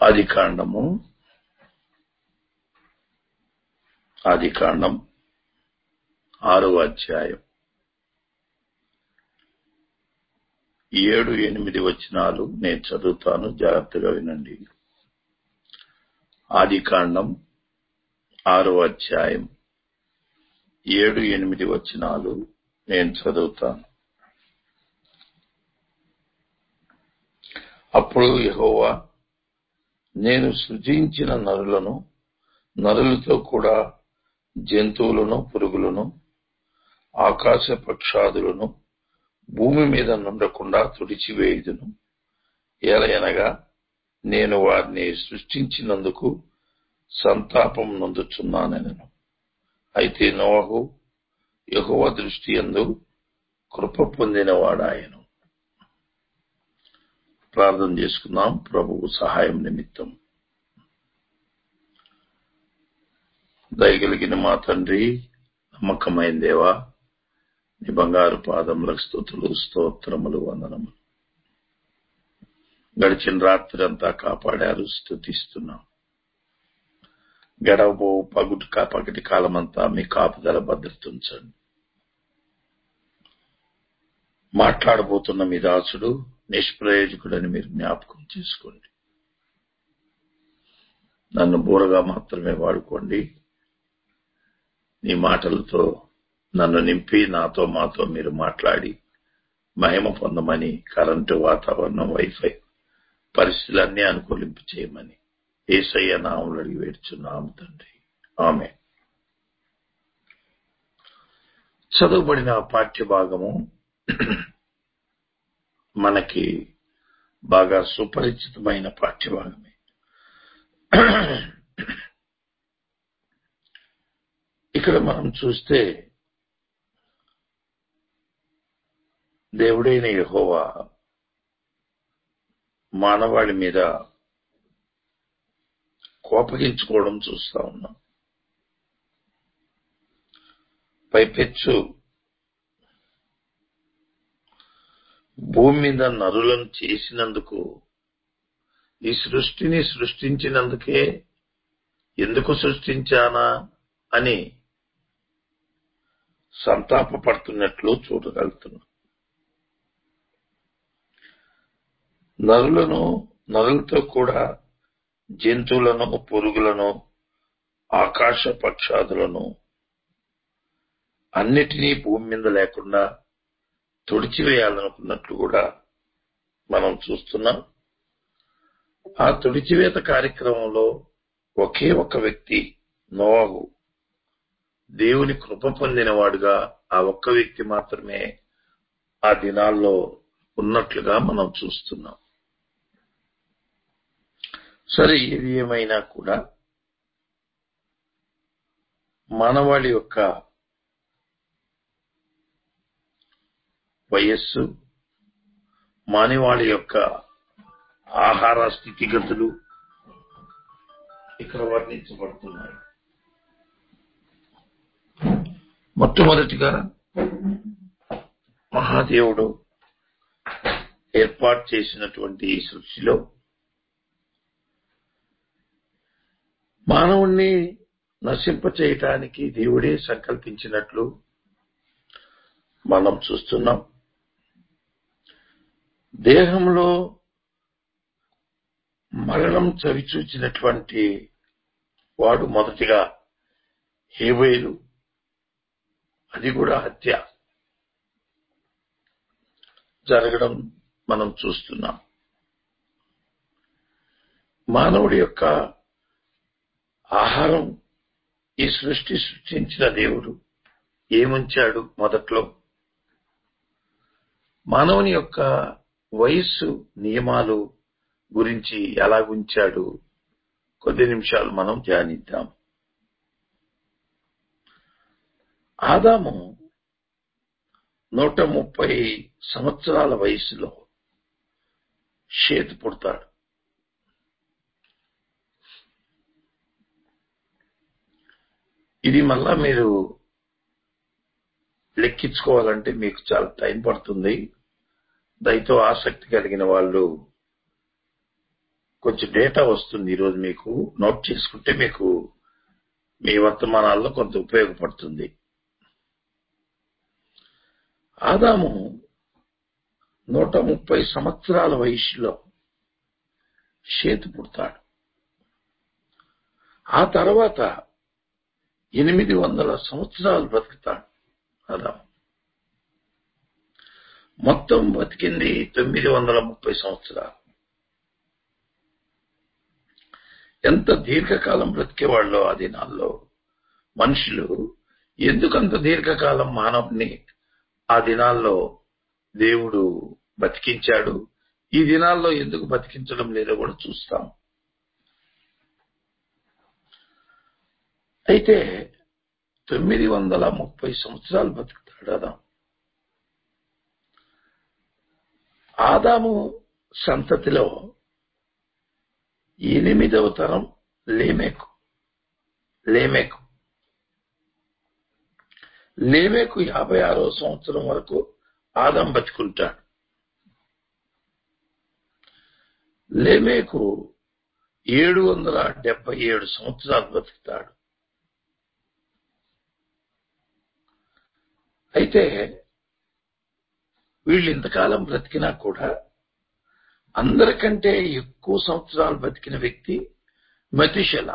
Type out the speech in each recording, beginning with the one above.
ఆది కాండము ఆది కాండం ఆరో అధ్యాయం ఏడు ఎనిమిది వచనాలు నేను చదువుతాను జాగ్రత్తగా వినండి ఆది కాండం ఆరో అధ్యాయం ఏడు ఎనిమిది వచనాలు నేను చదువుతాను అప్పుడు యెహోవా నేను సృజించిన నరులను నరులతో కూడా జంతువులను పురుగులను ఆకాశ పక్షాదులను భూమి మీద నుండకుండా తుడిచివేయుదును ఏలయనగా నేను వారిని సృష్టించినందుకు సంతాపం నొందుచున్నానెను అయితే నోహు యెహోవ దృష్టి యందు కృప పొందినవాడాయను ప్రార్థన చేసుకుందాం ప్రభువు సహాయం నిమిత్తం దయగలిగిన మా తండ్రి నమ్మకమైన దేవా నీ బంగారు పాదములకు స్థుతులు స్తోత్రములు వందనములు గడిచిన రాత్రి అంతా కాపాడారు స్థుతిస్తున్నాం గడవబో పగుటి కా- పగటి కాలమంతా మీ కాపుదల భద్రత ఉంచండి మాట్లాడబోతున్న మీ దాసుడు నిష్ప్రయోజకుడని మీరు జ్ఞాపకం చేసుకోండి నన్ను బూరగా మాత్రమే వాడుకోండి నీ మాటలతో నన్ను నింపి నాతో మాతో మీరు మాట్లాడి మహిమ పొందమని కరెంటు వాతావరణం వైఫై పరిస్థితులన్నీ అనుకూలింపు చేయమని ఏసయ్య నామలు అడిగి వేడుచున్నాము తండ్రి ఆమె చదువుబడిన పాఠ్య భాగము మనకి బాగా సుపరిచితమైన పాఠ్యభాగమే ఇక్కడ మనం చూస్తే దేవుడైన యెహోవా మానవాళి మీద కోపగించుకోవడం చూస్తా ఉన్నాం పైపెచ్చు భూమి మీద నరులను చేసినందుకు ఈ సృష్టిని సృష్టించినందుకే ఎందుకు సృష్టించానా అని సంతాపపడుతున్నట్లు చూడగలుగుతున్నాం నరులను నరులతో కూడా జంతువులను పురుగులను ఆకాశ పక్షాదులను అన్నిటినీ భూమి మీద లేకుండా తుడిచివేయాలనుకున్నట్లు కూడా మనం చూస్తున్నాం ఆ తుడిచివేత కార్యక్రమంలో ఒకే ఒక వ్యక్తి నోవాహు దేవుని కృప పొందినవాడుగా ఆ ఒక్క వ్యక్తి మాత్రమే ఆ దినాల్లో ఉన్నట్లుగా మనం చూస్తున్నాం సరే ఏది ఏమైనా కూడా మానవాళి యొక్క వయస్సు మానవాళి యొక్క ఆహార స్థితిగతులు ఇక్కడ వర్ణించబడుతున్నాయి మొట్టమొదటిగా మహాదేవుడు ఏర్పాటు చేసినటువంటి ఈ సృష్టిలో మానవుణ్ణి నశింప చేయటానికి దేవుడే సంకల్పించినట్లు మనం చూస్తున్నాం దేహంలో మరణం చవిచూచినటువంటి వాడు మొదటిగా హేబేలు అది కూడా హత్య జరగడం మనం చూస్తున్నాం మానవుడి యొక్క ఆహారం ఈ సృష్టి సృష్టించిన దేవుడు ఏముంచాడు మొదట్లో మానవుని యొక్క వయస్సు నియమాలు గురించి ఎలా ఉంచాడు కొద్ది నిమిషాలు మనం ధ్యానిద్దాం ఆదాము నూట ముప్పై సంవత్సరాల వయసులో షేతు పుడతాడు ఇది మళ్ళా మీరు లెక్కించుకోవాలంటే మీకు చాలా టైం పడుతుంది దయతో ఆసక్తి కలిగిన వాళ్ళు కొంచెం డేటా వస్తుంది ఈరోజు మీకు నోట్ చేసుకుంటే మీకు మీ వర్తమానాల్లో కొంత ఉపయోగపడుతుంది ఆదాము నూట ముప్పై సంవత్సరాల వయసులో షేతు పుడతాడు ఆ తర్వాత ఎనిమిది వందల సంవత్సరాలు బతుకుతాడు ఆదాము మొత్తం బతికింది తొమ్మిది వందల ముప్పై సంవత్సరాలు ఎంత దీర్ఘకాలం బ్రతికేవాళ్ళు ఆ దినాల్లో మనుషులు ఎందుకంత దీర్ఘకాలం మానవుని ఆ దినాల్లో దేవుడు బతికించాడు ఈ దినాల్లో ఎందుకు బతికించడం లేదో కూడా చూస్తాం అయితే తొమ్మిది వందల ముప్పై సంవత్సరాలు బతుకుతాడు ఆదాం ఆదాము సంతతిలో ఎనిమిదవ తరం లేమేకు లేమేకు లేమేకు యాభై ఆరో సంవత్సరం వరకు ఆదాం బతుకుంటాడు లేమేకు ఏడు వందల డెబ్బై ఏడు సంవత్సరాలు బతుకుతాడు అయితే వీళ్ళు ఇంతకాలం బ్రతికినా కూడా అందరికంటే ఎక్కువ సంవత్సరాలు బతికిన వ్యక్తి మతిశల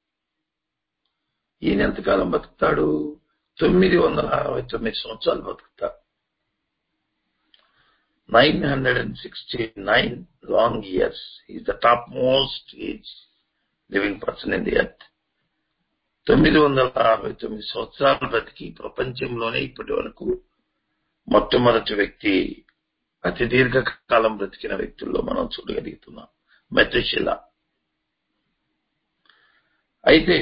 ఈయన ఎంతకాలం బతుకుతాడు తొమ్మిది వందల అరవై తొమ్మిది సంవత్సరాలు బతుకుతాడు nine hundred and sixty nine long years is the top most age living person in the earth తొమ్మిది వందల అరవై తొమ్మిది సంవత్సరాలు బతికి ప్రపంచంలోనే ఇప్పటి వరకు మొట్టమొదటి వ్యక్తి అతి దీర్ఘకాలం బ్రతికిన వ్యక్తుల్లో మనం చూడగలుగుతున్నాం మెథశిల అయితే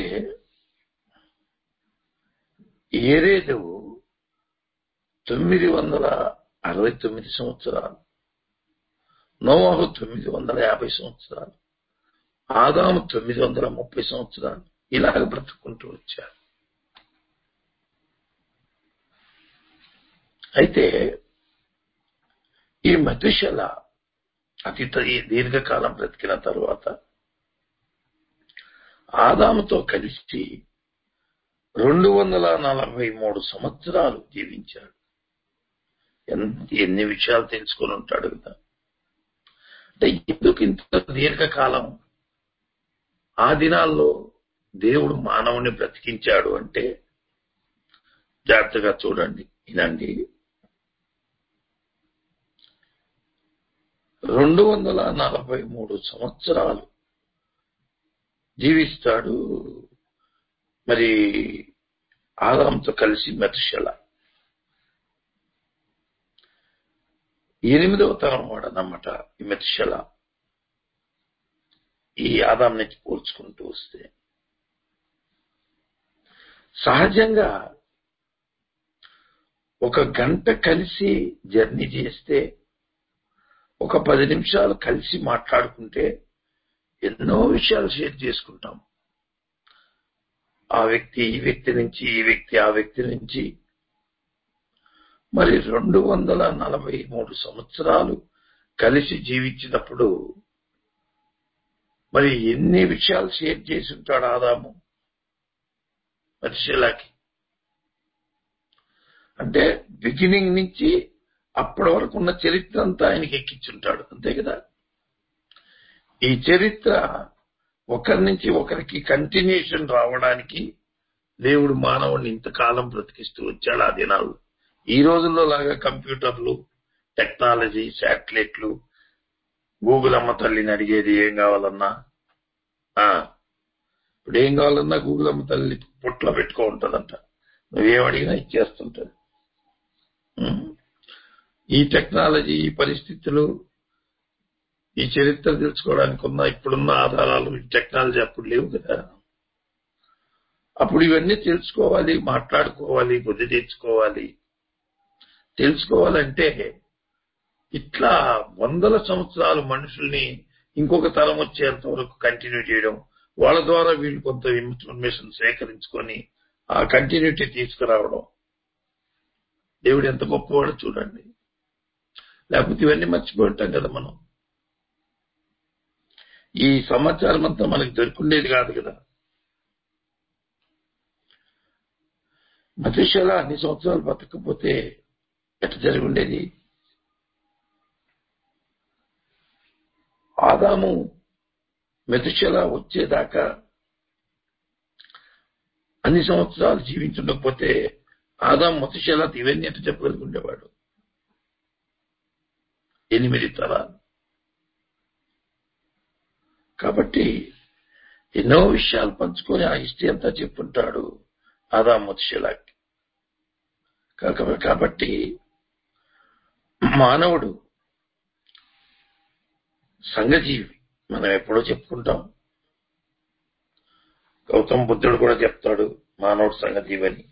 ఏరేదు తొమ్మిది వందల అరవై తొమ్మిది సంవత్సరాలు నోవాహు తొమ్మిది వందల యాభై సంవత్సరాలు ఆదాము తొమ్మిది వందల ముప్పై సంవత్సరాలు ఇలాగ బ్రతుకుంటూ వచ్చారు అయితే ఈ మధుశల అతి దీర్ఘకాలం బ్రతికిన తరువాత ఆదాముతో కలిసి రెండు వందల నలభై మూడు సంవత్సరాలు జీవించాడు ఎన్ని విషయాలు తెలుసుకొని ఉంటాడు కదా అంటే ఎందుకు ఇంత దీర్ఘకాలం ఆ దినాల్లో దేవుడు మానవుని బ్రతికించాడు అంటే జాగ్రత్తగా చూడండి వినండి రెండు వందల నలభై మూడు సంవత్సరాలు జీవిస్తాడు మరి ఆదాంతో కలిసి మెతశల ఎనిమిదవ తరం వాడనమాట ఈ మెతశల ఈ ఆదాం నుంచి పోల్చుకుంటూ వస్తే సహజంగా ఒక గంట కలిసి జర్నీ చేస్తే ఒక పది నిమిషాలు కలిసి మాట్లాడుకుంటే ఎన్నో విషయాలు షేర్ చేసుకుంటాం ఆ వ్యక్తి ఈ వ్యక్తి నుంచి ఈ వ్యక్తి ఆ వ్యక్తి నుంచి మరి రెండు వందల నలభై మూడు సంవత్సరాలు కలిసి జీవించినప్పుడు మరి ఎన్ని విషయాలు షేర్ చేసి ఉంటాడు ఆదాము మనిషిలాకి అంటే బిగినింగ్ నుంచి అప్పటి వరకు ఉన్న చరిత్ర అంతా ఆయనకి ఎక్కించుంటాడు అంతే కదా ఈ చరిత్ర ఒకరి నుంచి ఒకరికి కంటిన్యూషన్ రావడానికి దేవుడు మానవుడిని ఇంతకాలం బ్రతికిస్తూ వచ్చాడు ఆ దినాల్లో ఈ రోజుల్లో లాగా కంప్యూటర్లు టెక్నాలజీ శాటిలైట్లు గూగుల్ అమ్మ తల్లిని అడిగేది ఏం కావాలన్నా ఇప్పుడు ఏం కావాలన్నా గూగుల్ అమ్మ తల్లి పుట్లో పెట్టుకో ఉంటుందంట నువ్వేం అడిగినా ఇచ్చేస్తుంటది ఈ టెక్నాలజీ ఈ పరిస్థితులు ఈ చరిత్ర తెలుసుకోవడానికి ఉన్న ఇప్పుడున్న ఆధారాలు ఈ టెక్నాలజీ అప్పుడు లేవు కదా అప్పుడు ఇవన్నీ తెలుసుకోవాలి మాట్లాడుకోవాలి బుద్ధి తెచ్చుకోవాలి తెలుసుకోవాలంటే ఇట్లా వందల సంవత్సరాలు మనుషుల్ని ఇంకొక తరం వచ్చేంత వరకు కంటిన్యూ చేయడం వాళ్ళ ద్వారా వీళ్ళు కొంత ఇన్ఫర్మేషన్ సేకరించుకొని ఆ కంటిన్యూటీ తీసుకురావడం దేవుడు ఎంత గొప్పవాడో చూడండి లేకపోతే ఇవన్నీ మర్చిపోయి ఉంటాం కదా మనం ఈ సమాచారం అంతా మనకి దొరికిండేది కాదు కదా మతుషల అన్ని సంవత్సరాలు బతకపోతే ఎట్లా జరిగి ఉండేది ఆదాము మెతుషల వచ్చేదాకా అన్ని సంవత్సరాలు జీవించుండకపోతే ఆదాం మతుషల ఇవన్నీ ఎట్లా చెప్పగలుగుండేవాడు ఎనిమిది తరాలు కాబట్టి ఎన్నో విషయాలు పంచుకొని ఆ హిస్టరీ అంతా చెప్పుంటాడు ఆదాం మతుషలాకి కాబట్టి మానవుడు సంఘజీవి మనం ఎప్పుడో చెప్పుకుంటాం గౌతమ బుద్ధుడు కూడా చెప్తాడు మానవుడు సంఘజీవి అని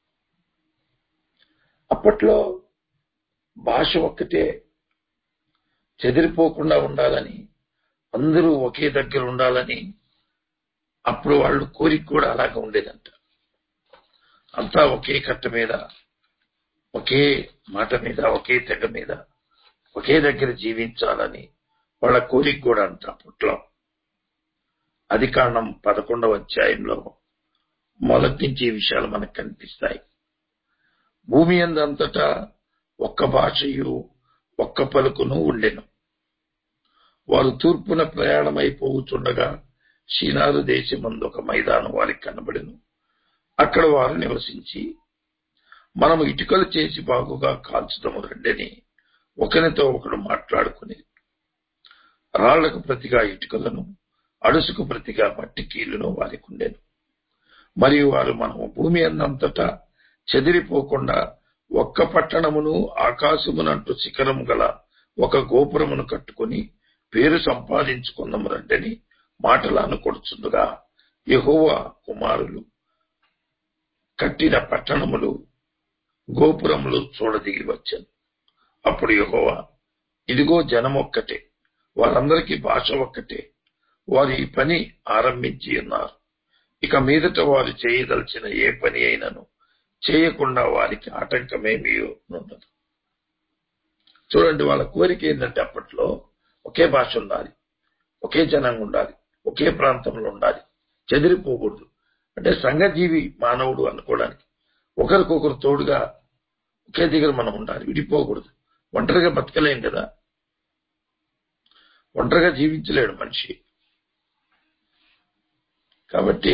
అప్పట్లో భాష ఒక్కటే చెదిరిపోకుండా ఉండాలని అందరూ ఒకే దగ్గర ఉండాలని అప్పుడు వాళ్ళు కోరిక కూడా అలాగే ఉండేదంట అంతా ఒకే కట్ట మీద ఒకే మాట మీద ఒకే తెగ మీద ఒకే దగ్గర జీవించాలని వాళ్ళ కోరిక కూడా అంట అప్పట్లో అది కారణం పదకొండవ అధ్యాయంలో మొదటి నుంచి ఈ విషయాలు మనకు కనిపిస్తాయి భూమి అందంతటా ఒక్క భాషయు ఒక్క పలుకును ఉండెను వారు తూర్పున ప్రయాణమైపోవుచుండగా షీనారు దేశమందు ఒక మైదానం వారికి కనబడెను అక్కడ వారు నివసించి మనము ఇటుకలు చేసి బాగుగా కాల్చుదము రండని ఒకరితో ఒకడు మాట్లాడుకుని రాళ్లకు ప్రతిగా ఇటుకలను అడుసుకు ప్రతిగా మట్టి కీలును వారికి ఉండెను మరియు వారు మనము భూమి అన్నంతటా చెదిరిపోకుండా ఒక్క పట్టణమును ఆకాశమునంటూ శిఖరం గల ఒక గోపురమును కట్టుకుని పేరు సంపాదించుకుందాం రండని మాటలు అనుకొడుచుండగా యహోవా కుమారులు కట్టిన పట్టణములు గోపురములు చూడదిగి వచ్చాను అప్పుడు యహోవా ఇదిగో జనం ఒక్కటే వారందరికీ భాష ఒక్కటే వారు ఈ పని ఆరంభించి ఉన్నారు ఇక మీదట వారు చేయదలిచిన ఏ పని అయినను చేయకుండా వారికి ఆటంకమేమీ ఉండదు చూడండి వాళ్ళ కోరిక ఏంటంటే అప్పట్లో ఒకే భాష ఉండాలి ఒకే జనంగా ఉండాలి ఒకే ప్రాంతంలో ఉండాలి చెదిరిపోకూడదు అంటే సంఘజీవి మానవుడు అనుకోవడానికి ఒకరికొకరు తోడుగా ఒకే దగ్గర మనం ఉండాలి విడిపోకూడదు ఒంటరిగా బతకలేం కదా ఒంటరిగా జీవించలేడు మనిషి కాబట్టి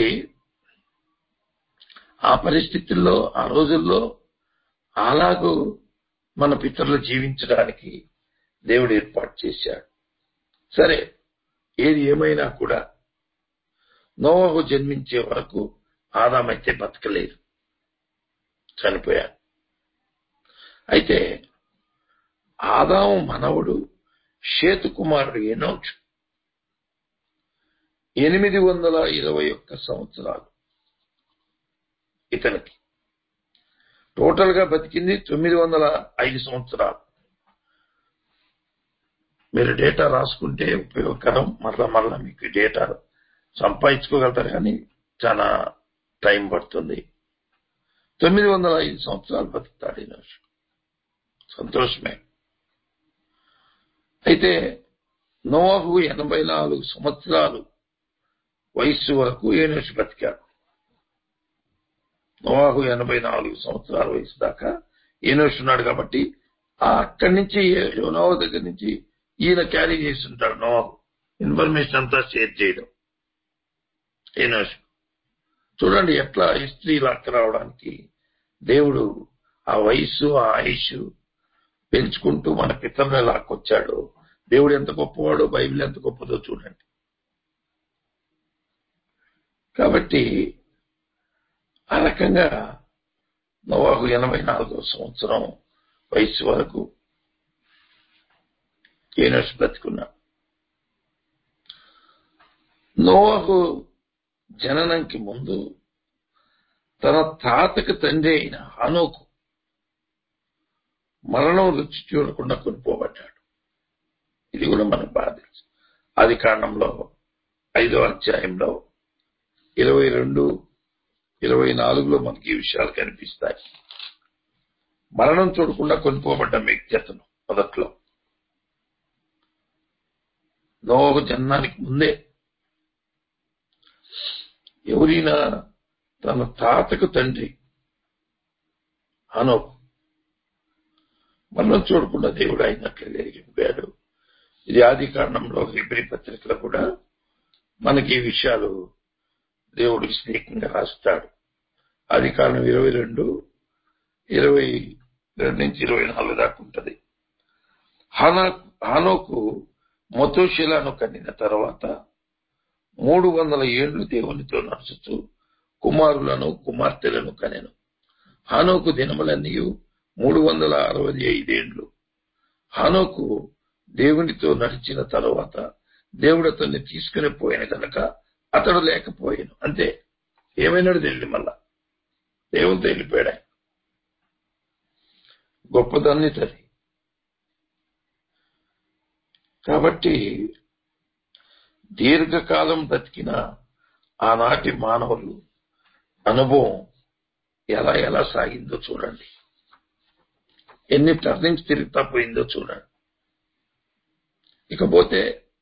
ఆ పరిస్థితుల్లో ఆ రోజుల్లో అలాగూ మన పితరులు జీవించడానికి దేవుడు ఏర్పాటు చేశాడు సరే ఏది ఏమైనా కూడా నోవహు జన్మించే వరకు ఆదామైతే బతకలేదు చనిపోయాడు అయితే ఆదాము మనవుడు షేతు కుమారుడు ఎనోచు ఎనిమిది వందల ఇరవై ఒక్క సంవత్సరాలు ఇతనికి టోటల్ గా బతికింది తొమ్మిది వందల ఐదు సంవత్సరాలు మీరు డేటా రాసుకుంటే ఉపయోగకరం మరలా మరలా మీకు డేటా సంపాదించుకోగలుగుతారు కానీ చాలా టైం పడుతుంది తొమ్మిది వందల ఐదు సంవత్సరాలు బతుకుతాడు ఈ రోజు సంతోషమే అయితే నోవాహు ఎనభై నాలుగు సంవత్సరాలు వయస్సు వరకు ఏనుషు బతికాడు నోవాహు ఎనభై నాలుగు సంవత్సరాల వయసు దాకా ఏనోషు ఉన్నాడు కాబట్టి ఆ అక్కడి నుంచి నోవాహు దగ్గర నుంచి ఈయన క్యారీ చేసి ఉంటాడు నోవాహు ఇన్ఫర్మేషన్ అంతా షేర్ చేయడం ఏనోషు చూడండి ఎట్లా హిస్టరీ లాక్క రావడానికి దేవుడు ఆ వయస్సు ఆ ఆయుష్ పెంచుకుంటూ మన పితరుని లాక్కొచ్చాడు దేవుడు ఎంత గొప్పవాడో బైబిల్ ఎంత గొప్పదో చూడండి కాబట్టి ఆ రకంగా నోవాహు ఎనభై నాలుగో సంవత్సరం వయసు వరకు ఏనోష్ బ్రతుకున్నాడు నోవాహు జననంకి ముందు తన తాతకు తండ్రి అయిన హనోకు మరణం రుచి చూడకుండా కొనిపోబడ్డాడు ఇది కూడా మనకు బాధ తెలుసు ఆది కాండంలో ఐదో అధ్యాయంలో ఇరవై రెండు ఇరవై నాలుగులో మనకి ఈ విషయాలు కనిపిస్తాయి మరణం చూడకుండా కొనిపోబడ్డ వ్యక్తి అతను మొదట్లో నోవహు జన్మానికి ముందే ఎవరైనా తన తాతకు తండ్రి అనో మనం చూడకుండా దేవుడు అయినట్లు జరిగిపోయాడు ఇది ఆది కారణంలో హిబ్రి పత్రికలో కూడా మనకి ఈ విషయాలు దేవుడు విశ్లేషంగా రాస్తాడు ఆది కారణం ఇరవై రెండు ఇరవై రెండు నుంచి ఇరవై నాలుగు దాకా ఉంటది హానా హానోకు మొతోషిలాను కన్నిన తర్వాత మూడు వందల ఏళ్లు దేవునితో నడుచుతూ కుమారులను కుమార్తెలను కనెను హానోకు దినములన్నీ మూడు వందల అరవై ఐదేండ్లు హానోకు దేవునితో నడిచిన తరువాత దేవుడు అతన్ని తీసుకుని పోయిన కనుక అతడు లేకపోయాను అంతే ఏమైనాడు తెలియదు మళ్ళా దేవునితో వెళ్ళిపోయాడు ఆయన. గొప్పదాన్ని తది కాబట్టి దీర్ఘకాలం బ్రతికిన ఆనాటి మానవులు అనుభవం ఎలా ఎలా సాగిందో చూడండి ఎన్ని టర్నింగ్స్ తిరుగుతా పోయిందో చూడండి ఇకపోతే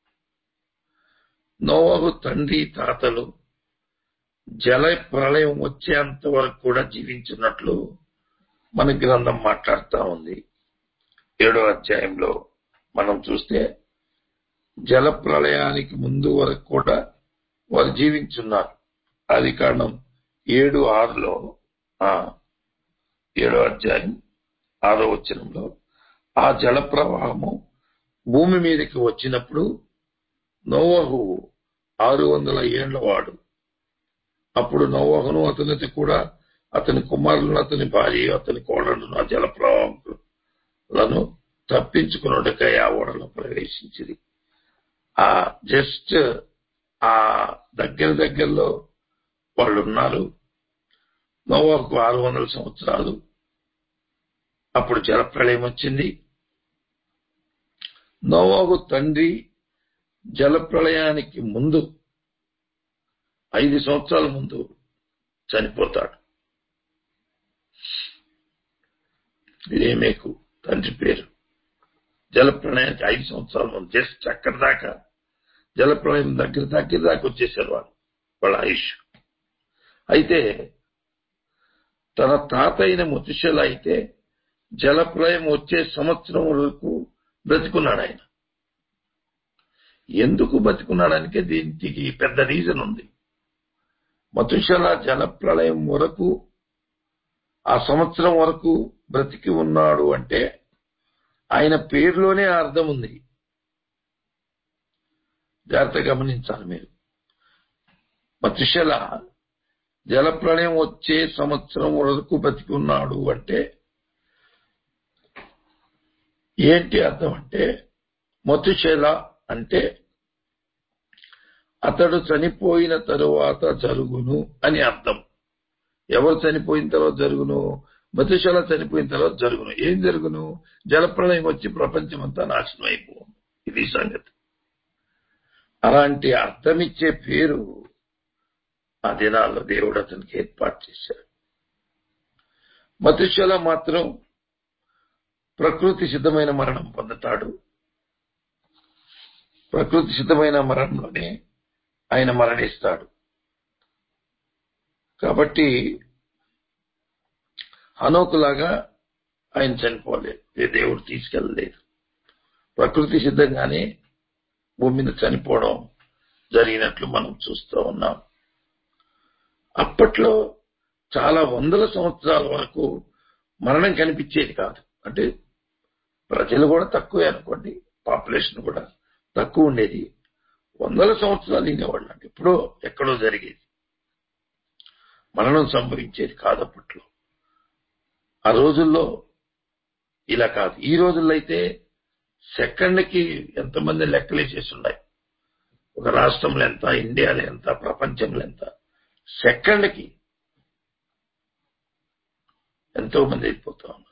నోవహు తండ్రి తాతలు జల ప్రళయం వచ్చేంత వరకు కూడా జీవించున్నట్లు మన గ్రంథం మాట్లాడుతా ఉంది ఏడో అధ్యాయంలో మనం చూస్తే జల ప్రళయానికి ముందు వరకు కూడా వారు జీవించున్నారు అది కారణం ఏడు ఆరులో ఆ ఏడో అధ్యాయం ఆరో వచనంలో ఆ జల ప్రవాహము భూమి మీదకి వచ్చినప్పుడు నోవహు ఆరు వందల ఏండ్ల వాడు అప్పుడు నోవహును అతనితో కూడా అతని కుమారులను అతని భార్య అతని కోడలను ఆ జల ప్రవాహములను తప్పించుకున్నట్టుకై ఆ ఓడలో ప్రవేశించింది ఆ జస్ట్ ఆ దగ్గర దగ్గరలో వాళ్ళు ఉన్నారు నోవాకు ఆరు వందల సంవత్సరాలు అప్పుడు జలప్రళయం వచ్చింది నోవాకు తండ్రి జలప్రళయానికి ముందు ఐదు సంవత్సరాల ముందు చనిపోతాడు లేమేకు తండ్రి పేరు జలప్రళయానికి ఐదు సంవత్సరాల ముందు జస్ట్ అక్కడి దాకా జలప్రళయం దగ్గర దగ్గర దాకా వచ్చేసారు వాళ్ళు వాళ్ళ ఆయుష్ అయితే తన తాత అయిన ముతుషల అయితే జలప్రలయం వచ్చే సంవత్సరం వరకు బ్రతికున్నాడు ఆయన ఎందుకు బతికున్నాడానికి దీనికి పెద్ద రీజన్ ఉంది మతుషల జలప్రలయం వరకు ఆ సంవత్సరం వరకు బ్రతికి ఉన్నాడు అంటే ఆయన పేరులోనే ఆ అర్థం ఉంది జాగ్రత్త గమనించాలి మీరు మతుషల జలప్రళయం వచ్చే సంవత్సరం వరకు బతికి ఉన్నాడు అంటే ఏంటి అర్థం అంటే మతుషల అంటే అతడు చనిపోయిన తరువాత జరుగును అని అర్థం ఎవరు చనిపోయిన తర్వాత జరుగును మతుషల చనిపోయిన తర్వాత జరుగును ఏం జరుగును జలప్రళయం వచ్చి ప్రపంచం అంతా నాశనం అయిపోవు ఇది సంగతి అలాంటి అర్థమిచ్చే పేరు ఆ దినాల్లో దేవుడు అతనికి ఏర్పాటు చేశాడు మతుషల మాత్రం ప్రకృతి సిద్ధమైన మరణం పొందుతాడు ప్రకృతి సిద్ధమైన మరణంలోనే ఆయన మరణిస్తాడు కాబట్టి హనోకులాగా ఆయన చనిపోలేదు ఏ దేవుడు తీసుకెళ్ళలేదు ప్రకృతి సిద్ధంగానే భూమి మీద చనిపోవడం జరిగినట్లు మనం చూస్తూ ఉన్నాం అప్పట్లో చాలా వందల సంవత్సరాల వరకు మరణం కనిపించేది కాదు అంటే ప్రజలు కూడా తక్కువే అనుకోండి పాపులేషన్ కూడా తక్కువ ఉండేది వందల సంవత్సరాలు వినేవాళ్ళు అంటే ఎప్పుడో ఎక్కడో జరిగేది మరణం సంభవించేది కాదు అప్పట్లో ఆ రోజుల్లో ఇలా కాదు ఈ రోజుల్లో అయితే సెకండ్కి ఎంతమంది లెక్కలేసేసి ఉన్నాయి ఒక రాష్ట్రంలో ఎంత ఇండియాలో ఎంత ప్రపంచంలో ఎంత సెకండ్కి ఎంతో మంది అయిపోతా ఉన్నారు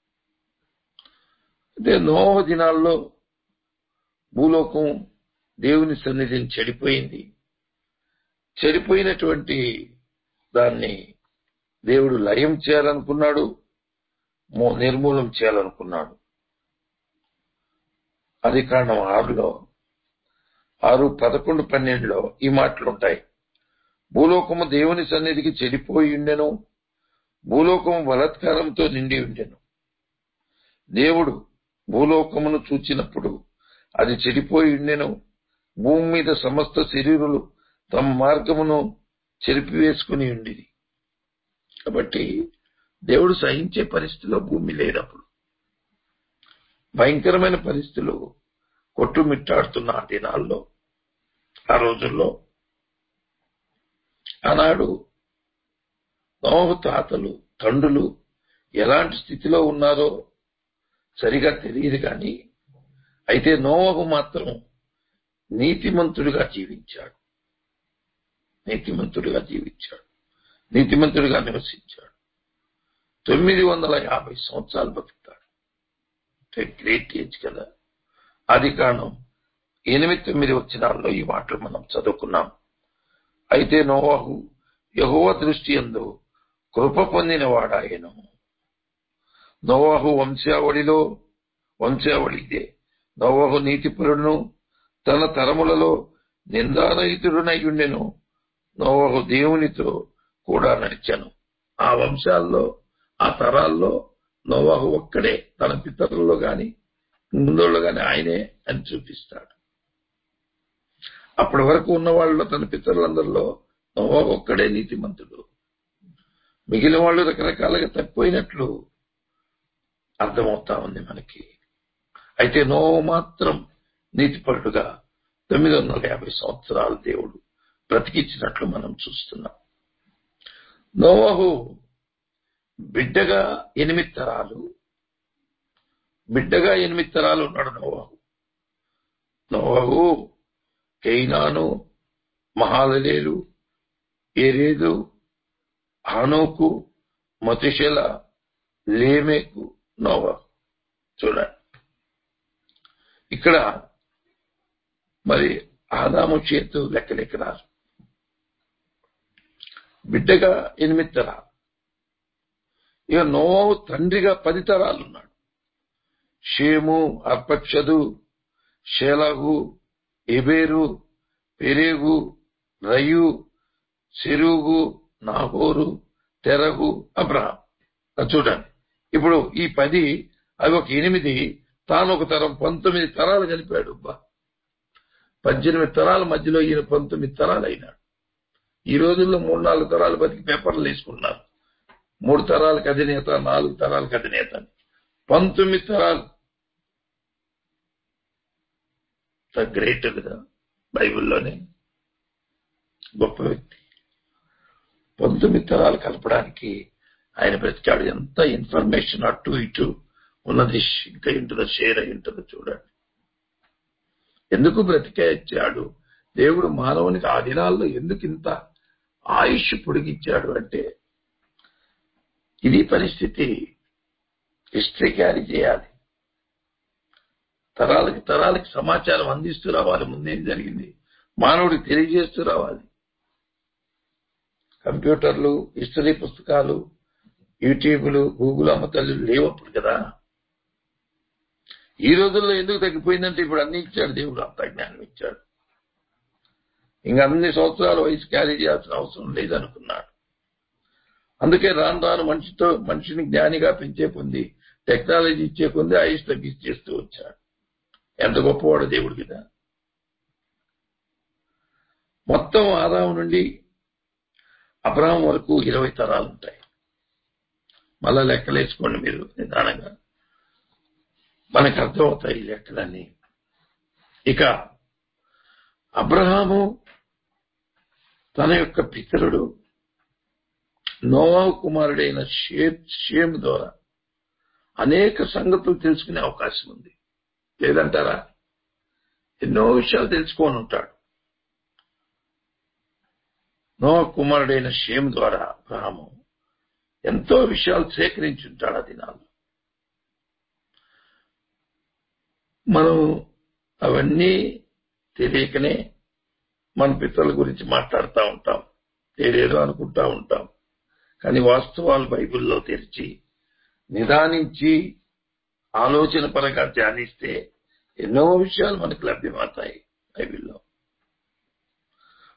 అంటే నోహ దినాల్లో భూలోకం దేవుని సన్నిధిని చెడిపోయింది చెడిపోయినటువంటి దాన్ని దేవుడు లయం చేయాలనుకున్నాడు మో- నిర్మూలం చేయాలనుకున్నాడు అది కారణం ఆరులో ఆరు పదకొండు పన్నెండులో ఈ మాటలు ఉంటాయి భూలోకము దేవుని సన్నిధికి చెడిపోయి ఉండెను భూలోకము బలత్కారంతో నిండి ఉండెను దేవుడు భూలోకమును చూచినప్పుడు అది చెడిపోయి ఉండెను భూమి మీద సమస్త శరీరులు తమ మార్గమును చెరిపివేసుకుని ఉండిది కాబట్టి దేవుడు సహించే పరిస్థితిలో భూమి లేనప్పుడు భయంకరమైన పరిస్థితులు కొట్టుమిట్టాడుతున్న ఆ దినాల్లో ఆ రోజుల్లో ఆనాడు నోహు తాతలు తండ్రులు ఎలాంటి స్థితిలో ఉన్నారో సరిగా తెలియదు కానీ అయితే నోవహు మాత్రం నీతిమంతుడిగా జీవించాడు నీతిమంతుడిగా జీవించాడు నీతిమంతుడిగా నివసించాడు తొమ్మిది వందల యాభై సంవత్సరాలు బతుకుతాడు గ్రేట్ ఏజ్ కదా అది కారణం ఎనిమిది తొమ్మిది వచ్చినాల్లో ఈ మాటలు మనం చదువుకున్నాం అయితే నోవాహు యహోవ దృష్టి ఎందు కృప పొందిన వాడాయను నోవాహు వంశావళిలో వంశావళి ఇదే నోవాహు నీతిపరుడును తన తరములలో నిందారహితుడునై ఉండెను నోవాహు దేవునితో కూడా నడిచాను ఆ వంశాల్లో ఆ తరాల్లో నోవాహు ఒక్కడే తన పితరుల్లో గాని ముందోళ్ళు గాని ఆయనే అని చూపిస్తాడు అప్పటి వరకు ఉన్న వాళ్ళలో తన పితరులందరిలో నోవాహు ఒక్కడే నీతిమంతుడు మిగిలిన వాళ్ళు రకరకాలుగా తప్పిపోయినట్లు అర్థమవుతా ఉంది మనకి అయితే నోవు మాత్రం నీతిపరుడుగా తొమ్మిది వందల యాభై సంవత్సరాలు దేవుడు బ్రతికించినట్లు మనం చూస్తున్నాం నోవహు బిడ్డగా ఎనిమిది తరాలు బిడ్డగా ఎనిమిది తరాలు ఉన్నాడు నోవహు నోవహు కేయినాను మహాలలేలు ఏరేదు హానోకు మతుషెల లేమేకు నోవహు చూడండి ఇక్కడ మరి ఆదాము చేతు లెక్కలెక్కరారు బిడ్డగా ఎనిమిది తరాలు ఇక నోవు తండ్రిగా పది తరాలు ఉన్నాడు షేము అర్పక్షదు షేలహు ఎబేరు పెరేగు రయు సెరుగు నాహోరు తెరగు అబ్రహాం అది చూడండి ఇప్పుడు ఈ పది అవి ఒక ఎనిమిది తాను ఒక తరం పంతొమ్మిది తరాలు కలిపాడు అబ్బా పద్దెనిమిది తరాల మధ్యలో ఈయన పంతొమ్మిది తరాలు అయినాడు ఈ రోజుల్లో మూడు నాలుగు తరాలు బతికి పేపర్లు వేసుకున్నారు మూడు తరాలకు అధినేత నాలుగు తరాలకు అధినేత అని. పంతొమ్మిది తరాలు గ్రేట్ కదా బైబిల్లోనే గొప్ప వ్యక్తి పంతొమ్మిది తరాలు కలపడానికి ఆయన బ్రతికాడు ఎంత ఇన్ఫర్మేషన్ అటు ఇటు ఉన్నది ఇంకా ఉంటుందో షేర్ అయి ఉంటుందో చూడండి ఎందుకు బ్రతికేచ్చాడు దేవుడు మానవునికి ఆ దినాల్లో ఎందుకు ఇంత ఆయుష్ పొడిగించాడు అంటే ఇది పరిస్థితి హిస్టరీ క్యారీ చేయాలి తరాలకి తరాలకి సమాచారం అందిస్తూ రావాలి ముందేం జరిగింది మానవుడికి తెలియజేస్తూ రావాలి కంప్యూటర్లు హిస్టరీ పుస్తకాలు యూట్యూబ్లు గూగుల్ అమ్మతల్లు లేవప్పుడు కదా ఈ రోజుల్లో ఎందుకు తగ్గిపోయిందంటే ఇప్పుడు అన్ని ఇచ్చాడు దేవుడు అంత జ్ఞానం ఇచ్చాడు ఇంకా అన్ని సంవత్సరాల వయసు క్యారీ చేయాల్సిన అవసరం లేదనుకున్నాడు అందుకే రాను రాను మనిషితో మనిషిని జ్ఞానిగా పెంచే పొంది టెక్నాలజీ ఇచ్చే కొంది ఆయుష్ తగ్గిస్తూ వచ్చాడు ఎంత గొప్పవాడు దేవుడు కదా మొత్తం ఆదాం నుండి అబ్రహం వరకు ఇరవై తరాలు ఉంటాయి మళ్ళా లెక్కలేసుకోండి మీరు నిదానంగా మనకు అర్థమవుతాయి ఈ లెక్కలన్నీ ఇక అబ్రహాము తన యొక్క పితరుడు నోవా కుమారుడైన షేమ్ ద్వారా అనేక సంగతులు తెలుసుకునే అవకాశం ఉంది లేదంటారా ఎన్నో విషయాలు తెలుసుకొని ఉంటాడు నోవా కుమారుడైన షేమ్ ద్వారా అబ్రహాము ఎంతో విషయాలు సేకరించి ఉంటాడు ఆ దినాల్లో మనం అవన్నీ తెలియకనే మన పితరుల గురించి మాట్లాడుతూ ఉంటాం ఏదేదో అనుకుంటా ఉంటాం కానీ వాస్తవాలు బైబిల్లో తెరిచి నిదానించి ఆలోచన పరంగా ధ్యానిస్తే ఎన్నో విషయాలు మనకు లభ్యమవుతాయి బైబిల్లో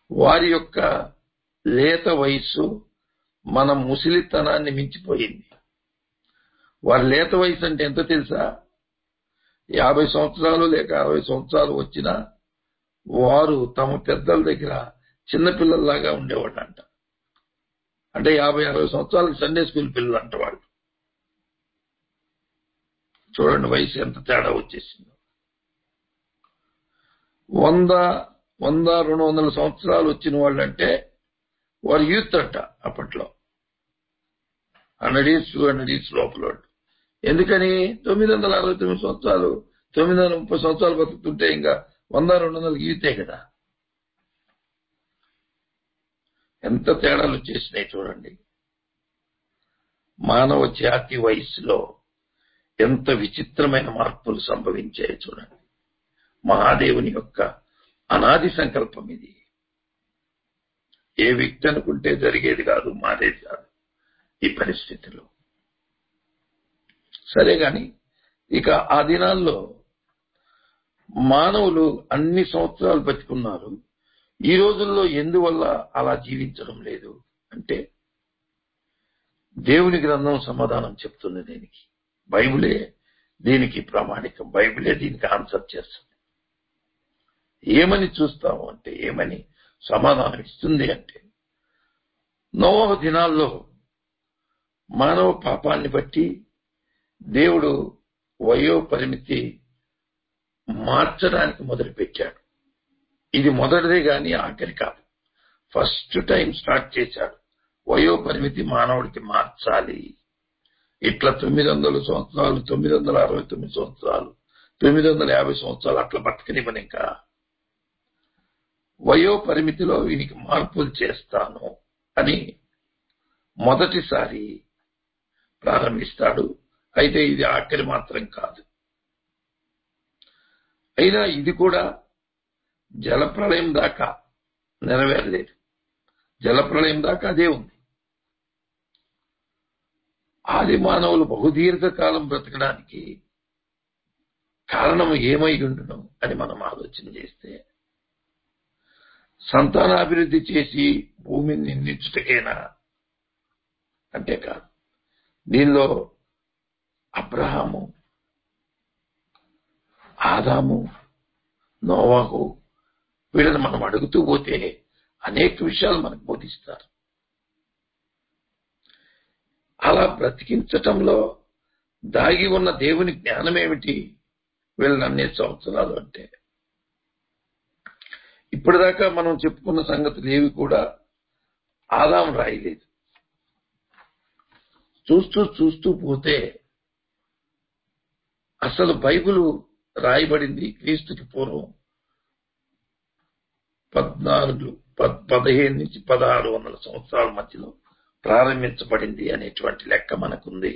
వారి యొక్క లేత వయస్సు మన ముసలితనాన్ని మించిపోయింది వారి లేత వయసు అంటే ఎంత తెలుసా యాభై సంవత్సరాలు లేక అరవై సంవత్సరాలు వచ్చినా వారు తమ పెద్దల దగ్గర చిన్నపిల్లల్లాగా ఉండేవాళ్ళు అంట అంటే యాభై అరవై సంవత్సరాలకు సండే స్కూల్ పిల్లలు అంట వాళ్ళు చూడండి వయసు ఎంత తేడా వచ్చేసిందో వంద వంద రెండు వందల సంవత్సరాలు వచ్చిన వాళ్ళు అంటే వారు యూత్ అంట అప్పట్లో hundred years two hundred years లోపల వాళ్ళు ఎందుకని తొమ్మిది వందల అరవై తొమ్మిది సంవత్సరాలు తొమ్మిది వందల ముప్పై సంవత్సరాలు బతుకుతుంటే ఇంకా వంద రెండు వందలకి యూతే కదా ఎంత తేడాలు వచ్చేసినాయి చూడండి మానవ జాతి వయస్సులో ఎంత విచిత్రమైన మార్పులు సంభవించాయి చూడండి మహాదేవుని యొక్క అనాది సంకల్పం ఇది ఏ వ్యక్తి అనుకుంటే జరిగేది కాదు మారేది కాదు ఈ పరిస్థితిలో సరే గాని ఇక ఆ దినాల్లో మానవులు అన్ని సంవత్సరాలు బతుకున్నారు ఈ రోజుల్లో ఎందువల్ల అలా జీవించడం లేదు అంటే దేవుని గ్రంథం సమాధానం చెప్తుంది దీనికి బైబిలే దీనికి ప్రామాణికం బైబిలే దీనికి ఆన్సర్ చేస్తుంది ఏమని చూస్తాము అంటే ఏమని సమాధానం ఇస్తుంది అంటే నోవహ దినాల్లో మానవ పాపాన్ని బట్టి దేవుడు వయో పరిమితి మార్చడానికి మొదలుపెట్టాడు ఇది మొదటిదే గాని ఆఖరి కాదు ఫస్ట్ టైం స్టార్ట్ చేశాడు వయో పరిమితి మానవుడికి మార్చాలి ఇట్లా తొమ్మిది వందల సంవత్సరాలు తొమ్మిది వందల అరవై తొమ్మిది సంవత్సరాలు తొమ్మిది వందల యాభై సంవత్సరాలు అట్లా బతకనివ్వని ఇంకా వయో పరిమితిలో వీనికి మార్పులు చేస్తాను అని మొదటిసారి ప్రారంభిస్తాడు అయితే ఇది ఆఖరి మాత్రం కాదు అయినా ఇది కూడా జలప్రళయం దాకా నెరవేరలేదు జలప్రళయం దాకా అదే ఉంది ఆది మానవులు బహుదీర్ఘకాలం బ్రతకడానికి కారణం ఏమై ఉండును అని మనం ఆలోచన చేస్తే సంతానాభివృద్ధి చేసి భూమిని నిందించుటకేనా అంటే కాదు దీనిలో అబ్రహాము ఆదాము నోవాహు వీళ్ళని మనం అడుగుతూ పోతే అనేక విషయాలు మనకు బోధిస్తారు అలా బ్రతికించటంలో దాగి ఉన్న దేవుని జ్ఞానం ఏమిటి వీళ్ళని అన్ని సంవత్సరాలు అంటే ఇప్పటిదాకా మనం చెప్పుకున్న సంగతులు ఏవి కూడా ఆదాం రాయలేదు చూస్తూ చూస్తూ పోతే అసలు బైబిల్ రాయబడింది క్రీస్తుకి పూర్వం పద్నాలుగు పద్- పదిహేను నుంచి పదహారు వందల సంవత్సరాల మధ్యలో ప్రారంభించబడింది అనేటువంటి లెక్క మనకుంది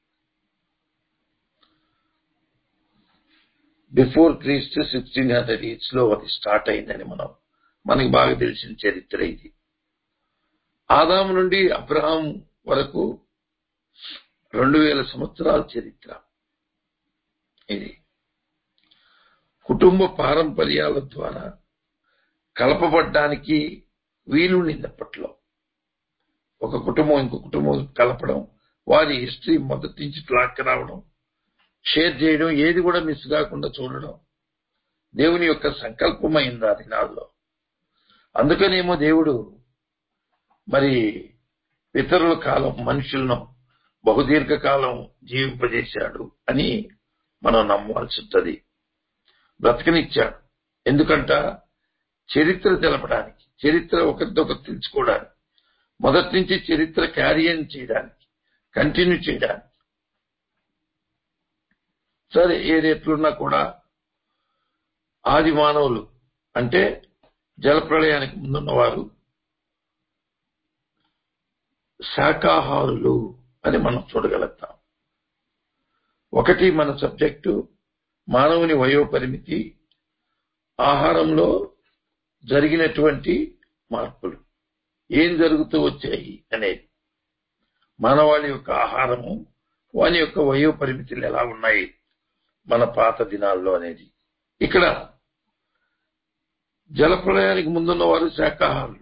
బిఫోర్ క్రీస్తు సిక్స్టీన్ హండ్రెడ్ ఇయర్స్ లో అది స్టార్ట్ అయిందని మనం మనకి బాగా తెలిసిన చరిత్ర ఇది ఆదాము నుండి అబ్రహాం వరకు రెండు వేల సంవత్సరాల చరిత్ర ఇది కుటుంబ పారంపర్యాల ద్వారా కలపబడ్డానికి వీలు అప్పట్లో ఒక కుటుంబం ఇంకో కుటుంబం కలపడం వారి హిస్టరీ మొదటి నుంచి ట్రాక్ రావడం షేర్ చేయడం ఏది కూడా మిస్ కాకుండా చూడడం దేవుని యొక్క సంకల్పమైంది ఆ దినాల్లో అందుకనేమో దేవుడు మరి ఇతరుల కాలం మనుషులను బహుదీర్ఘ కాలం జీవింపజేశాడు అని మనం నమ్మవలసి ఉంటుంది బ్రతకనిచ్చాడు ఎందుకంట చరిత్ర తెలపడానికి చరిత్ర ఒకరిదొకరు తెలుసుకోవడానికి మొదటి నుంచి చరిత్ర క్యారియన్ చేయడానికి కంటిన్యూ చేయడానికి సరే ఏ రేట్లున్నా కూడా ఆది మానవులు అంటే జలప్రళయానికి ముందున్నవారు శాకాహారులు అని మనం చూడగలుగుతాం ఒకటి మన సబ్జెక్టు మానవుని వయోపరిమితి ఆహారంలో జరిగినటువంటి మార్పులు ఏం జరుగుతూ వచ్చాయి అనేది మానవాళి యొక్క ఆహారము వాని యొక్క వయో పరిమితులు ఎలా ఉన్నాయి మన పాత దినాల్లో అనేది ఇక్కడ జలప్రలయానికి ముందున్న వారు శాకాహారులు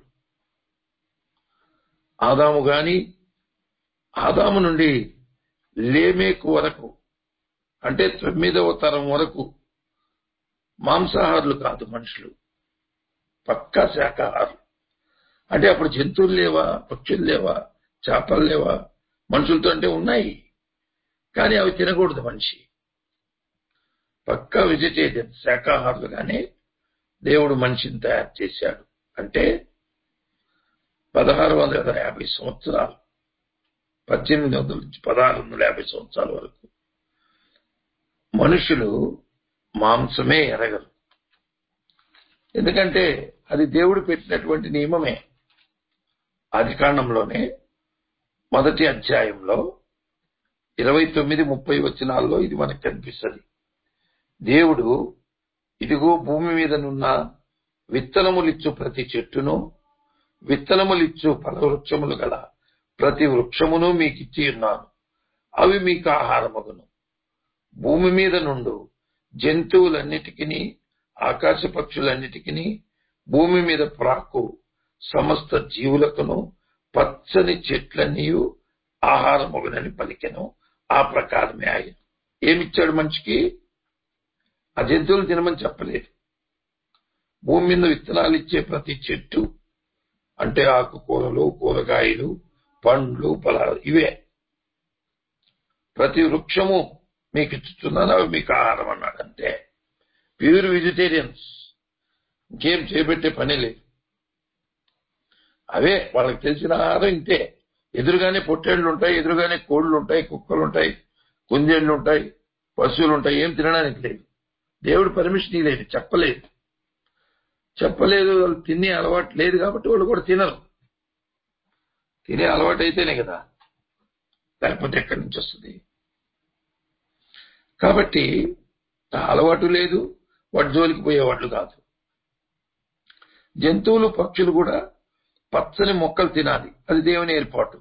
ఆదాము గాని ఆదాము నుండి లేమేకు వరకు అంటే తొమ్మిదవ తరం వరకు మాంసాహారులు కాదు మనుషులు పక్కా శాకాహారులు అంటే అప్పుడు జంతువులు లేవా పక్షులు లేవా చేపలు లేవా మనుషులతో అంటే ఉన్నాయి కానీ అవి తినకూడదు మనిషి పక్కా వెజిటేరియన్ శాకాహారులుగానే దేవుడు మనిషిని తయారు చేశాడు అంటే పదహారు వందల యాభై సంవత్సరాలు పద్దెనిమిది వందల నుంచి పదహారు వందల యాభై సంవత్సరాల వరకు మనుషులు మాంసమే ఎరగరు ఎందుకంటే అది దేవుడు పెట్టినటువంటి నియమమే ఆది కాండంలోనే మొదటి అధ్యాయంలో ఇరవై తొమ్మిది ముప్పై వచనాల్లో ఇది మనకు కనిపిస్తుంది దేవుడు ఇదిగో భూమి మీదనున్న విత్తనములిచ్చు ప్రతి చెట్టును విత్తనములిచ్చు ఫలవృక్షములు గల ప్రతి వృక్షమును మీకు ఇచ్చి ఉన్నాను అవి మీకు ఆహారమగును భూమి మీద నుండు జంతువులన్నిటికీ ఆకాశ పక్షులన్నిటికీ భూమి మీద ప్రాకు సమస్త జీవులకును పచ్చని చెట్లన్నీ ఆహారమగునని పలికెను ఆ ప్రకారమే ఆయన ఏమిచ్చాడు మనిషికి ఆ జంతువులు తినమని చెప్పలేదు భూమి మీద విత్తనాలు ఇచ్చే ప్రతి చెట్టు అంటే ఆకుకూరలు కూరగాయలు పండ్లు ఫలాలు ఇవే ప్రతి వృక్షము మీకు ఇచ్చుతున్నాను అవి మీకు ఆహారం అన్నాడు అంతే ప్యూర్ వెజిటేరియన్స్ ఇంకేం చేపెట్టే పని లేదు అవే వాళ్ళకి తెలిసిన ఆహారం ఇంతే ఎదురుగానే పొట్టేళ్లు ఉంటాయి ఎదురుగానే కోళ్లు ఉంటాయి కుక్కలు ఉంటాయి కుందేళ్లు ఉంటాయి పశువులు ఉంటాయి ఏం తినడానికి లేదు దేవుడు పర్మిషన్ ఇలేదు చెప్పలేదు చెప్పలేదు వాళ్ళు తినే అలవాటు లేదు కాబట్టి వాళ్ళు కూడా తినరు తినే అలవాటు అయితేనే కదా లేకపోతే ఎక్కడి నుంచి వస్తుంది కాబట్టి ఆ అలవాటు లేదు వాటి జోలికి పోయేవాళ్ళు కాదు జంతువులు పక్షులు కూడా పచ్చని మొక్కలు తినాలి అది దేవుని ఏర్పాటు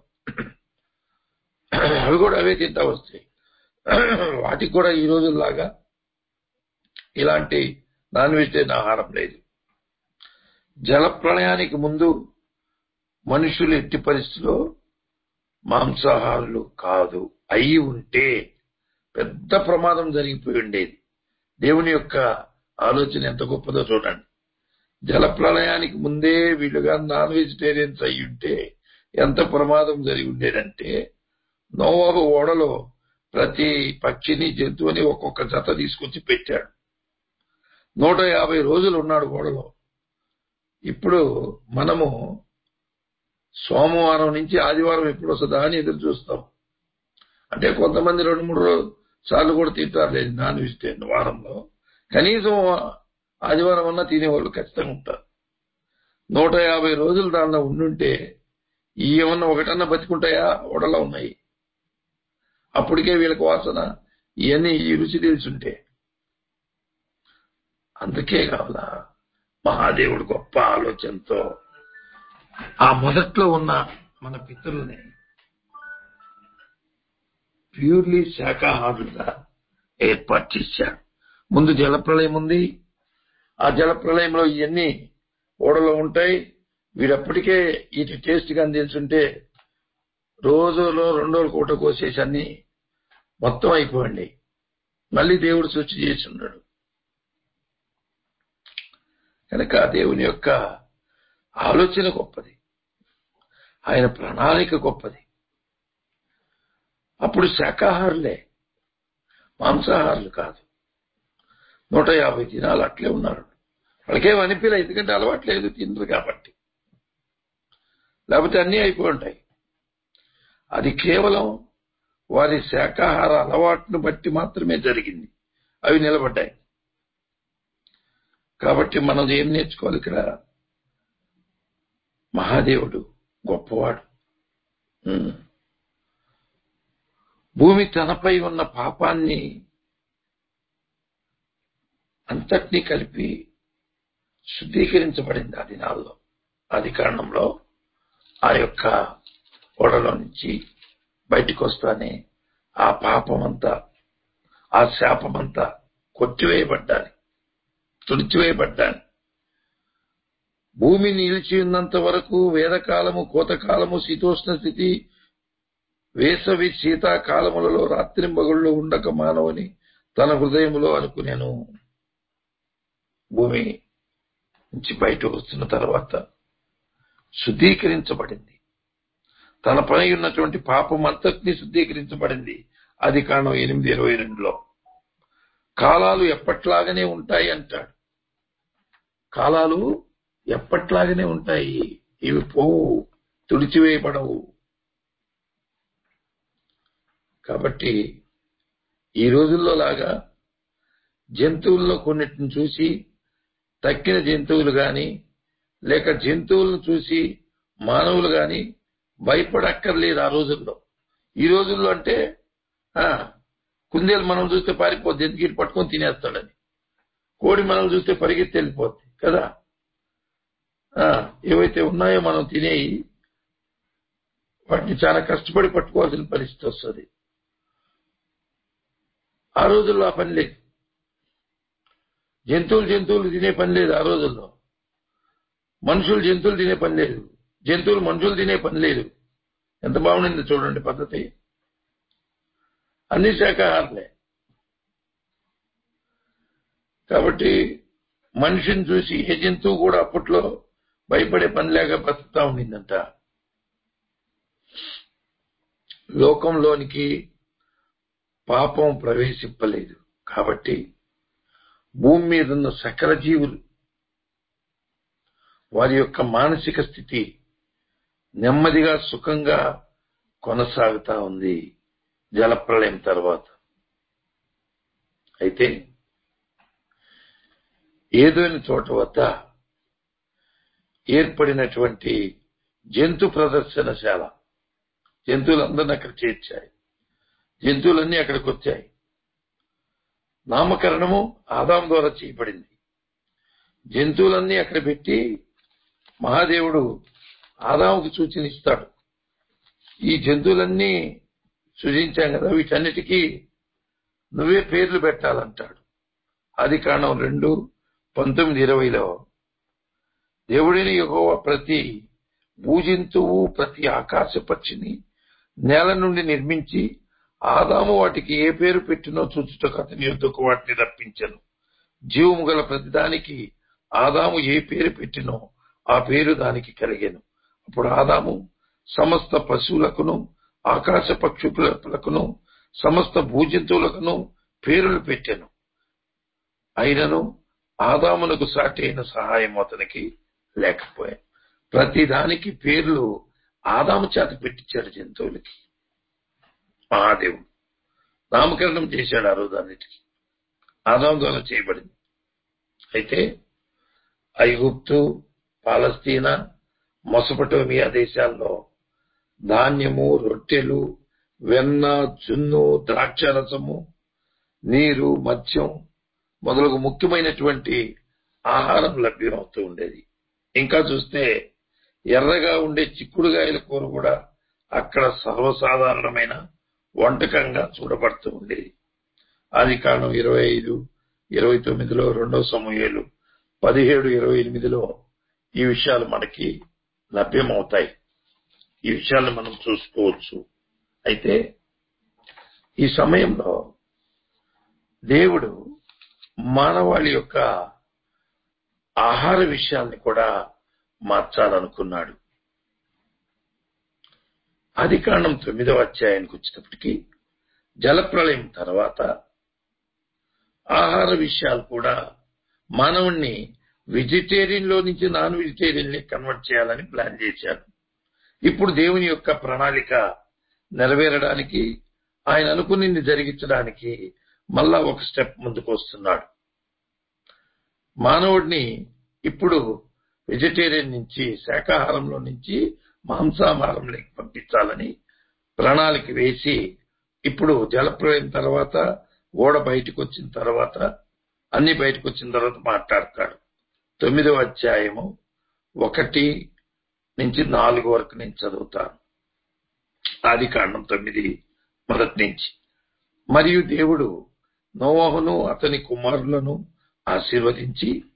అవి కూడా అవే తింటా వస్తాయి వాటికి కూడా ఈ రోజుల్లాగా ఇలాంటి నాన్ వెజిటేరియన్ ఆహారం లేదు జల ప్రళయానికి ముందు మనుషులు ఎట్టి పరిస్థితిలో మాంసాహారులు కాదు అయి ఉంటే పెద్ద ప్రమాదం జరిగిపోయి ఉండేది దేవుని యొక్క ఆలోచన ఎంత గొప్పదో చూడండి జల ప్రళయానికి ముందే వీళ్ళుగా నాన్ వెజిటేరియన్స్ అయి ఉంటే ఎంత ప్రమాదం జరిగి ఉండేదంటే నోవాహు ఓడలో ప్రతి పక్షిని జంతువుని ఒక్కొక్క జత తీసుకొచ్చి పెట్టాడు నూట యాభై రోజులు ఉన్నాడు ఓడలో ఇప్పుడు మనము సోమవారం నుంచి ఆదివారం ఎప్పుడు వస్తుందా అని ఎదురు చూస్తాం అంటే కొంతమంది రెండు మూడు రోజు సార్లు కూడా తింటారు లేదు నాన్ వెజిటేరియన్ వారంలో కనీసం ఆదివారం అన్నా తినేవాళ్ళు ఖచ్చితంగా ఉంటారు నూట యాభై రోజులు దానిలో ఉండుంటే ఈ ఏమన్నా ఒకటన్నా బతికుంటాయా ఓడలో ఉన్నాయి అప్పటికే వీళ్ళకి వాసన ఇవన్నీ ఈ రుచి తెలుసుంటే అందుకే కావాలా మహాదేవుడు గొప్ప ఆలోచనతో ఆ మొదట్లో ఉన్న మన పితరుల్ని ప్యూర్లీ శాకాహారులుగా ఏర్పాటు చేశారు ముందు జలప్రలయం ఉంది ఆ జలప్రలయంలో ఇవన్నీ ఓడలో ఉంటాయి వీడప్పటికే వీటి టేస్ట్ కానీ తెలుసుంటే రోజులో రెండు రోజులు కూట కోసేసి అన్ని మొత్తం అయిపోయింది మళ్ళీ దేవుడు సృష్టి చేసి ఉన్నాడు కనుక దేవుని యొక్క ఆలోచన గొప్పది ఆయన ప్రణాళిక గొప్పది అప్పుడు శాకాహారులే మాంసాహారులు కాదు నూట యాభై దినాలు అట్లే ఉన్నారు వాళ్ళకేం అనిపించలే ఎందుకంటే అలవాట్లేదు తినరు కాబట్టి లేకపోతే అన్నీ అయిపోయి ఉంటాయి అది కేవలం వారి శాకాహార అలవాటును బట్టి మాత్రమే జరిగింది అవి నిలబడ్డాయి కాబట్టి మనం ఏం నేర్చుకోవాలి ఇక్కడ మహాదేవుడు గొప్పవాడు ఉమ్. భూమి తనపై ఉన్న పాపాన్ని అంతటినీ కలిపి శుద్ధీకరించబడింది ఆ దినాల్లో ఆది కారణంలో ఆ యొక్క ఓడలో నుంచి బయటికి వస్తానే ఆ పాపమంతా ఆ శాపమంతా కొట్టివేయబడ్డాలి తుడిచివేయబడ్డాలి భూమి నిలిచి ఉన్నంత వరకు వేదకాలము కోతకాలము శీతోష్ణ స్థితి వేసవి శీతాకాలములలో రాత్రింబగుళ్ళు ఉండక మానవుని తన హృదయములో అనుకునేను భూమి నుంచి బయట వస్తున్న తర్వాత శుద్ధీకరించబడింది తన పై ఉన్నటువంటి పాపం అంతటినీ శుద్ధీకరించబడింది అది కారణం ఎనిమిది ఇరవై రెండులో కాలాలు ఎప్పట్లాగానే ఉంటాయి అంటాడు కాలాలు ఎప్పట్లాగానే ఉంటాయి ఇవి పోవు తుడిచివేయబడవు కాబట్టి ఈ రోజుల్లో లాగా జంతువుల్లో కొన్నిటిని చూసి తక్కిన జంతువులు గాని లేక జంతువులను చూసి మానవులు గాని భయపడక్కర్లేదు ఆ రోజుల్లో ఈ రోజుల్లో అంటే ఆ, కుందేలు మనం చూస్తే పారిపోద్ది ఎందుకు ఇటు పట్టుకొని తినేస్తాడని కోడి మనం చూస్తే పరిగెత్తి వెళ్ళిపోద్ది కదా ఆ, ఏవైతే ఉన్నాయో మనం తినేయి వాటిని చాలా కష్టపడి పట్టుకోవాల్సిన పరిస్థితి వస్తుంది ఆ రోజుల్లో ఆ పని లేదు జంతువులు జంతువులు తినే పని లేదు ఆ రోజుల్లో మనుషులు జంతువులు తినే పని లేదు జంతువులు మనుషులు తినే పని లేదు ఎంత బాగుండింది చూడండి పద్ధతి అన్ని శాఖాహారులే కాబట్టి మనిషిని చూసి ఏ జంతువు కూడా అప్పట్లో భయపడే పని లేక బతుకుతా ఉండిందంట లోకంలోనికి పాపం ప్రవేశింపలేదు కాబట్టి భూమి మీద ఉన్న సకల జీవులు వారి యొక్క మానసిక స్థితి నెమ్మదిగా సుఖంగా కొనసాగుతా ఉంది జలప్రళయం తర్వాత అయితే ఏదోని చోట వద్ద ఏర్పడినటువంటి జంతు ప్రదర్శనశాల జంతువులందరినీ అక్కడ చేర్చాయి జంతువులన్నీ అక్కడికి వచ్చాయి నామకరణము ఆదాం ద్వారా చేయబడింది జంతువులన్నీ అక్కడ పెట్టి మహాదేవుడు ఆదాముకు సూచన ఇస్తాడు ఈ జంతువులన్నీ సృజించాం కదా వీటన్నిటికీ నువ్వే పేర్లు పెట్టాలంటాడు అది కారణం రెండు పంతొమ్మిది ఇరవైలో దేవుడిని యెహోవా ప్రతి భూజంతువు ప్రతి ఆకాశ పక్షిని నేల నుండి నిర్మించి ఆదాము వాటికి ఏ పేరు పెట్టినో చూచుటకు అతని యొద్దకు వాటిని రప్పించను జీవము గల ప్రతిదానికి ఆదాము ఏ పేరు పెట్టినో ఆ పేరు దానికి కలిగెను అప్పుడు ఆదాము సమస్త పశువులకును ఆకాశ పక్షులకును సమస్త భూజంతువులకును పేర్లు పెట్టెను అయినను ఆదామునకు సాటి అయిన సహాయం అతనికి లేకపోయా ప్రతి దానికి పేర్లు ఆదాము చేత పెట్టించాడు జంతువులకి మహాదేవుడు నామకరణం చేశాడు ఆ రోజు అన్నిటికీ ఆదాం ద్వారా చేయబడింది అయితే ఐగుప్తు పాలస్తీనా మొసపటోమియా దేశాల్లో ధాన్యము రొట్టెలు వెన్న జున్ను ద్రాక్షరసము నీరు మద్యం మొదలగు ముఖ్యమైనటువంటి ఆహారం లభ్యమవుతూ ఉండేది ఇంకా చూస్తే ఎర్రగా ఉండే చిక్కుడుగాయల కూర కూడా అక్కడ సర్వసాధారణమైన వంటకంగా చూడబడుతూ ఉండేది ఆది కాండం ఇరవై ఐదు ఇరవై తొమ్మిదిలో రెండో సమూహేలు పదిహేడు ఇరవై ఎనిమిదిలో ఈ విషయాలు మనకి లభ్యమవుతాయి ఈ విషయాలను మనం చూసుకోవచ్చు అయితే ఈ సమయంలో దేవుడు మానవాళి యొక్క ఆహార విషయాల్ని కూడా మార్చాలనుకున్నాడు ఆది కాండం తొమ్మిదవ అధ్యాయానికి వచ్చేటప్పటికి జలప్రళయం తర్వాత ఆహార విషయాలు కూడా మానవుణ్ణి వెజిటేరియన్ లో నుంచి నాన్ వెజిటేరియన్ కన్వర్ట్ చేయాలని ప్లాన్ చేశారు ఇప్పుడు దేవుని యొక్క ప్రణాళిక నెరవేరడానికి ఆయన అనుకునింది జరిగించడానికి మళ్ళా ఒక స్టెప్ ముందుకు వస్తున్నాడు మానవుడిని ఇప్పుడు వెజిటేరియన్ నుంచి శాకాహారంలో నుంచి మాంసాహారంలోకి పంపించాలని ప్రణాళిక వేసి ఇప్పుడు జలప్రలయం తర్వాత ఓడ బయటకు వచ్చిన తర్వాత అన్ని బయటకు వచ్చిన తర్వాత మాట్లాడతాడు తొమ్మిదవ అధ్యాయము ఒకటి నుంచి నాలుగు వరకు నేను చదువుతాను ఆది కాండం తొమ్మిది మొదటి నుంచి మరియు దేవుడు నోవహును అతని కుమారులను ఆశీర్వదించి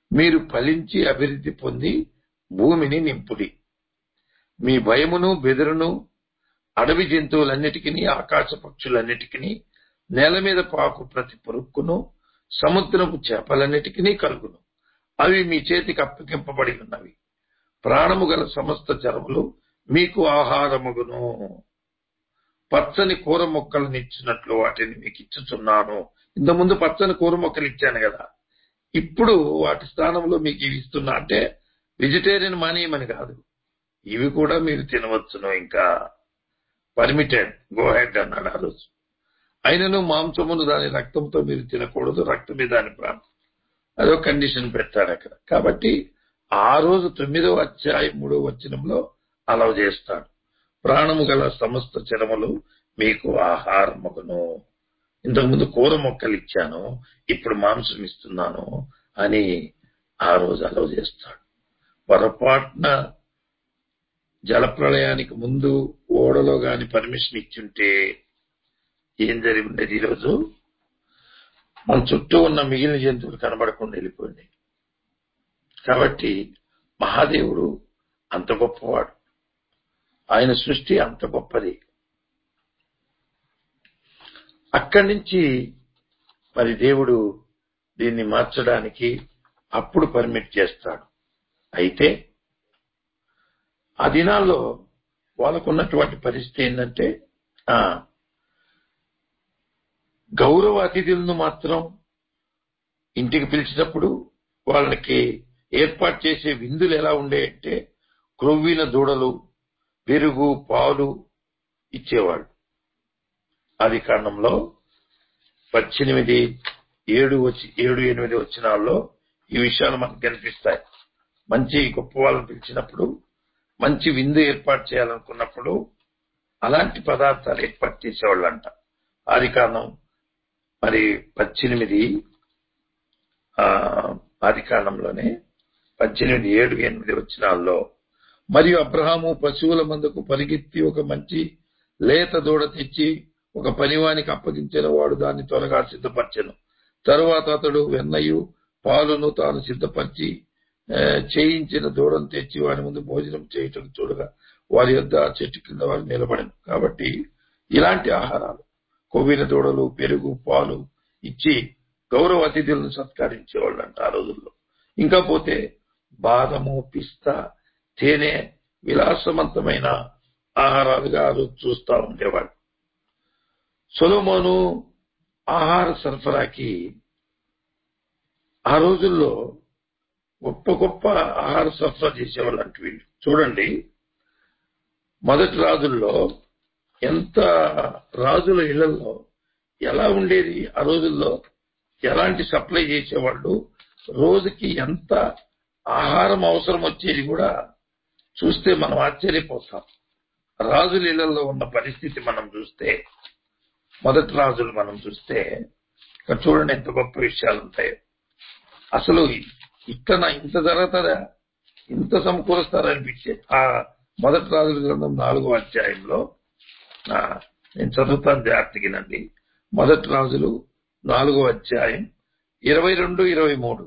మీరు ఫలించి అభివృద్ధి పొంది భూమిని నింపుడి మీ భయమును బెదురును అడవి జంతువులన్నిటికీ ఆకాశ పక్షులన్నిటికీ నేల మీద పాకు ప్రతి పురుక్కును సముద్రపు చేపలన్నిటికీ కలుగును అవి మీ చేతికి అప్పగింపబడి ఉన్నవి ప్రాణము గల సమస్త జరములు మీకు ఆహారముగును పచ్చని కూర మొక్కలను ఇచ్చినట్లు వాటిని మీకు ఇచ్చుచున్నాను ఇంతకుముందు పచ్చని కూర మొక్కలు ఇచ్చాను కదా ఇప్పుడు వాటి స్థానంలో మీకు ఇవి ఇస్తున్నా అంటే వెజిటేరియన్ మానేయమని కాదు ఇవి కూడా మీరు తినవచ్చును ఇంకా పర్మిటెడ్ గో హెడ్ అన్నాడు ఆ రోజు అయినను మాంసమును దాని రక్తంతో మీరు తినకూడదు రక్తమే దాని ప్రాణం అదో కండిషన్ పెట్టాడు అక్కడ కాబట్టి ఆ రోజు తొమ్మిదవ అధ్యాయం మూడవ వచనంలో అలవ్ చేస్తాడు ప్రాణము గల సమస్త చరములు మీకు ఆహారముగును ఇంతకుముందు కూర మొక్కలు ఇచ్చాను ఇప్పుడు మాంసం ఇస్తున్నాను అని ఆ రోజు అలవ్ చేస్తాడు పొరపాటున జలప్రళయానికి ముందు ఓడలో గాని పర్మిషన్ ఇచ్చుంటే ఏం జరిగి ఉండేది ఈరోజు మన చుట్టూ ఉన్న మిగిలిన జంతువులు కనబడకుండా వెళ్ళిపోయింది కాబట్టి మహాదేవుడు అంత గొప్పవాడు ఆయన సృష్టి అంత గొప్పది అక్కడి నుంచి మరి దేవుడు దీన్ని మార్చడానికి అప్పుడు పర్మిట్ చేస్తాడు అయితే ఆ దినాల్లో వాళ్ళకున్నటువంటి పరిస్థితి ఏంటంటే ఆ గౌరవ అతిథులను మాత్రం ఇంటికి పిలిచినప్పుడు వాళ్ళకి ఏర్పాటు చేసే విందులు ఎలా ఉండేయంటే క్రొవ్విన దూడలు పెరుగు పాలు ఇచ్చేవాళ్ళు ఆది కాండంలో పద్దెనిమిది ఏడు వచ్చి ఏడు ఎనిమిది వచ్చినాల్లో ఈ విషయాలు మనకు కనిపిస్తాయి మంచి గొప్ప వాళ్ళని పిలిచినప్పుడు మంచి విందు ఏర్పాటు చేయాలనుకున్నప్పుడు అలాంటి పదార్థాలు ఏర్పాటు చేసేవాళ్ళంట ఆది కాండం మరి పద్దెనిమిది ఆది కాండంలోనే పద్దెనిమిది ఏడు ఎనిమిది వచ్చినాల్లో మరియు అబ్రహాము పశువుల మందుకు పరిగెత్తి ఒక మంచి లేత దూడ తెచ్చి ఒక పనివానికి అప్పగించిన వాడు దాన్ని త్వరగా సిద్ధపరచెను తరువాత అతడు వెన్నయు పాలును తాను సిద్ధపరిచి ఆ, చేయించిన దూడను తెచ్చి వారి ముందు భోజనం చేయటం చూడగా వారి యొద్ద ఆ చెట్టు కింద వారు నిలబడను కాబట్టి ఇలాంటి ఆహారాలు కొవ్విన దూడలు పెరుగు పాలు ఇచ్చి గౌరవ అతిథులను సత్కరించేవాళ్ళు అంట ఆ రోజుల్లో ఇంకా పోతే బాదము పిస్తా తేనె విలాసవంతమైన ఆహారాలుగా ఆ రోజు చూస్తా ఉండేవాడు సొలోమోను ఆహార సరఫరాకి ఆ రోజుల్లో గొప్ప గొప్ప ఆహార సరఫరా చేసేవాళ్ళు అంట వీళ్ళు చూడండి మొదటి రాజుల్లో ఎంత రాజుల ఇళ్లలో ఎలా ఉండేది ఆ రోజుల్లో ఎలాంటి సప్లై చేసేవాళ్ళు రోజుకి ఎంత ఆహారం అవసరం వచ్చేది కూడా చూస్తే మనం ఆశ్చర్యపోతాం రాజుల ఇళ్లలో ఉన్న పరిస్థితి మనం చూస్తే మొదటి రాజులు మనం చూస్తే ఇక్కడ చూడండి ఎంత గొప్ప విషయాలు ఉంటాయో అసలు ఇక్కడ ఇంత జరుగుతుందా ఇంత సమకూరుస్తారా అనిపించే ఆ మొదటి రాజుల గ్రంథం నాలుగో అధ్యాయంలో ఆ, నేను చదువుతాను జాగ్రత్తగినండి మొదటి రాజులు నాలుగో అధ్యాయం ఇరవై రెండు ఇరవై మూడు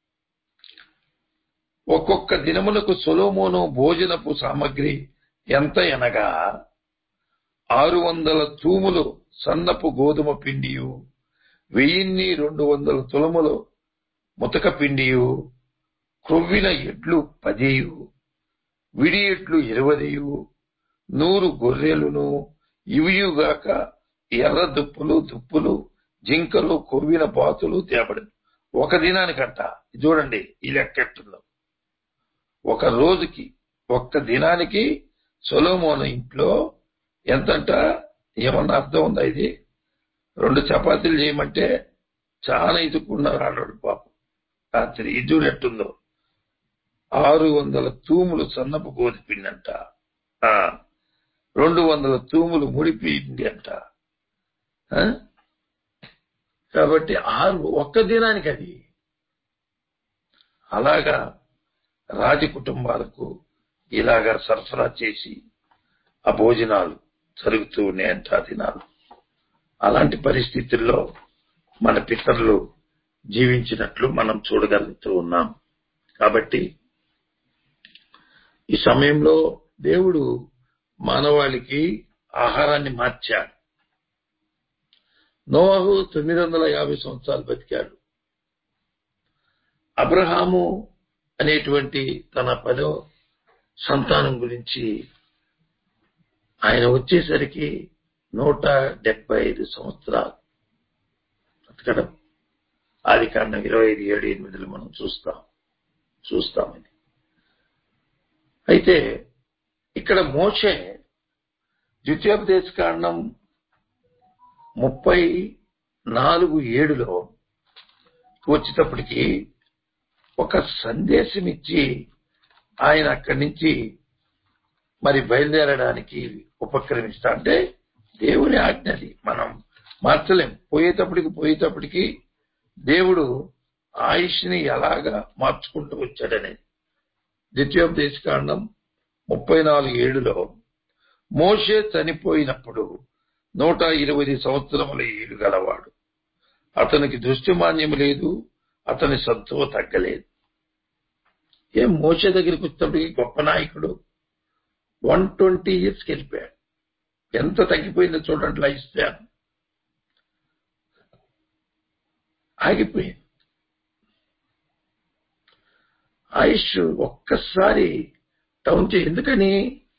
ఒక్కొక్క దినమునకు సొలోమోను భోజనపు సామగ్రి ఎంత అనగా ఆరు వందల తూములు సన్నపు గోధుమ పిండియు వెయ్యిన్ని రెండు వందల తులములు ముతక పిండియు క్రొవ్విన ఎడ్లు పదియు విడి ఎడ్లు ఇరవదియు నూరు గొర్రెలును ఇవియుగాక ఎర్ర దుప్పులు దుప్పులు జింకలు కొవ్విన బాతులు తేబడింది ఒక దినానికంట చూడండి ఈ లెక్క ఎట్టుందో ఒక రోజుకి ఒక్క దినానికి సొలోమోను ఇంట్లో ఎంతంట ఏమన్నా అర్థం ఉందా ఇది రెండు చపాతీలు చేయమంటే చాలా ఇతుక్కున్నారు ఆడవాడు పాపం రాత్రి ఇది చూడెట్టుందో ఆరు వందల తూములు సన్నపు గోధి పిండి అంట ఆ, రెండు వందల తూములు ముడి పిండి అంట ఆ? కాబట్టి ఆరు ఒక్క దినానికి అది అలాగా రాజ కుటుంబాలకు ఇలాగా సరఫరా చేసి ఆ భోజనాలు జరుగుతూ ఉన్నాయంట ఆ దినాలు అలాంటి పరిస్థితుల్లో మన పితరులు జీవించినట్లు మనం చూడగలుగుతూ ఉన్నాం కాబట్టి ఈ సమయంలో దేవుడు మానవాళికి ఆహారాన్ని మార్చాడు నోవాహు తొమ్మిది వందల యాభై సంవత్సరాలు బతికాడు అబ్రహాము అనేటువంటి తన పదో సంతానం గురించి ఆయన వచ్చేసరికి నూట డెబ్బై ఐదు సంవత్సరాలు బతకడం ఆది కాండం ఇరవై ఐదు ఏడు ఎనిమిదిలో మనం చూస్తాం చూస్తాం ఇది అయితే ఇక్కడ మోషే ద్వితీయోపదేశ కాండం ముప్పై నాలుగు ఏడులో వచ్చేటప్పటికి ఒక సందేశం ఇచ్చి ఆయన అక్కడి నుంచి మరి బయలుదేరడానికి ఉపక్రమిస్తా అంటే దేవుని ఆజ్ఞది మనం మార్చలేం పోయేటప్పటికి పోయేటప్పటికి దేవుడు ఆయుష్ని ఎలాగా మార్చుకుంటూ వచ్చాడనేది ద్వితీయోపదేశ కాండం ముప్పై నాలుగు ఏడులో మోషే చనిపోయినప్పుడు నూట ఇరవై సంవత్సరముల ఏడు గలవాడు అతనికి దృష్టిమాన్యం లేదు అతని సత్తువ తగ్గలేదు ఏం మోసే దగ్గరికి వచ్చేటప్పటికి గొప్ప నాయకుడు వన్ ట్వంటీ ఇయర్స్కి వెళ్ళిపోయాడు ఎంత తగ్గిపోయిందో చూడండి లైఫ్ స్పాన్ ఆగిపోయింది ఆయుష్ ఒక్కసారి టౌన్ చే ఎందుకని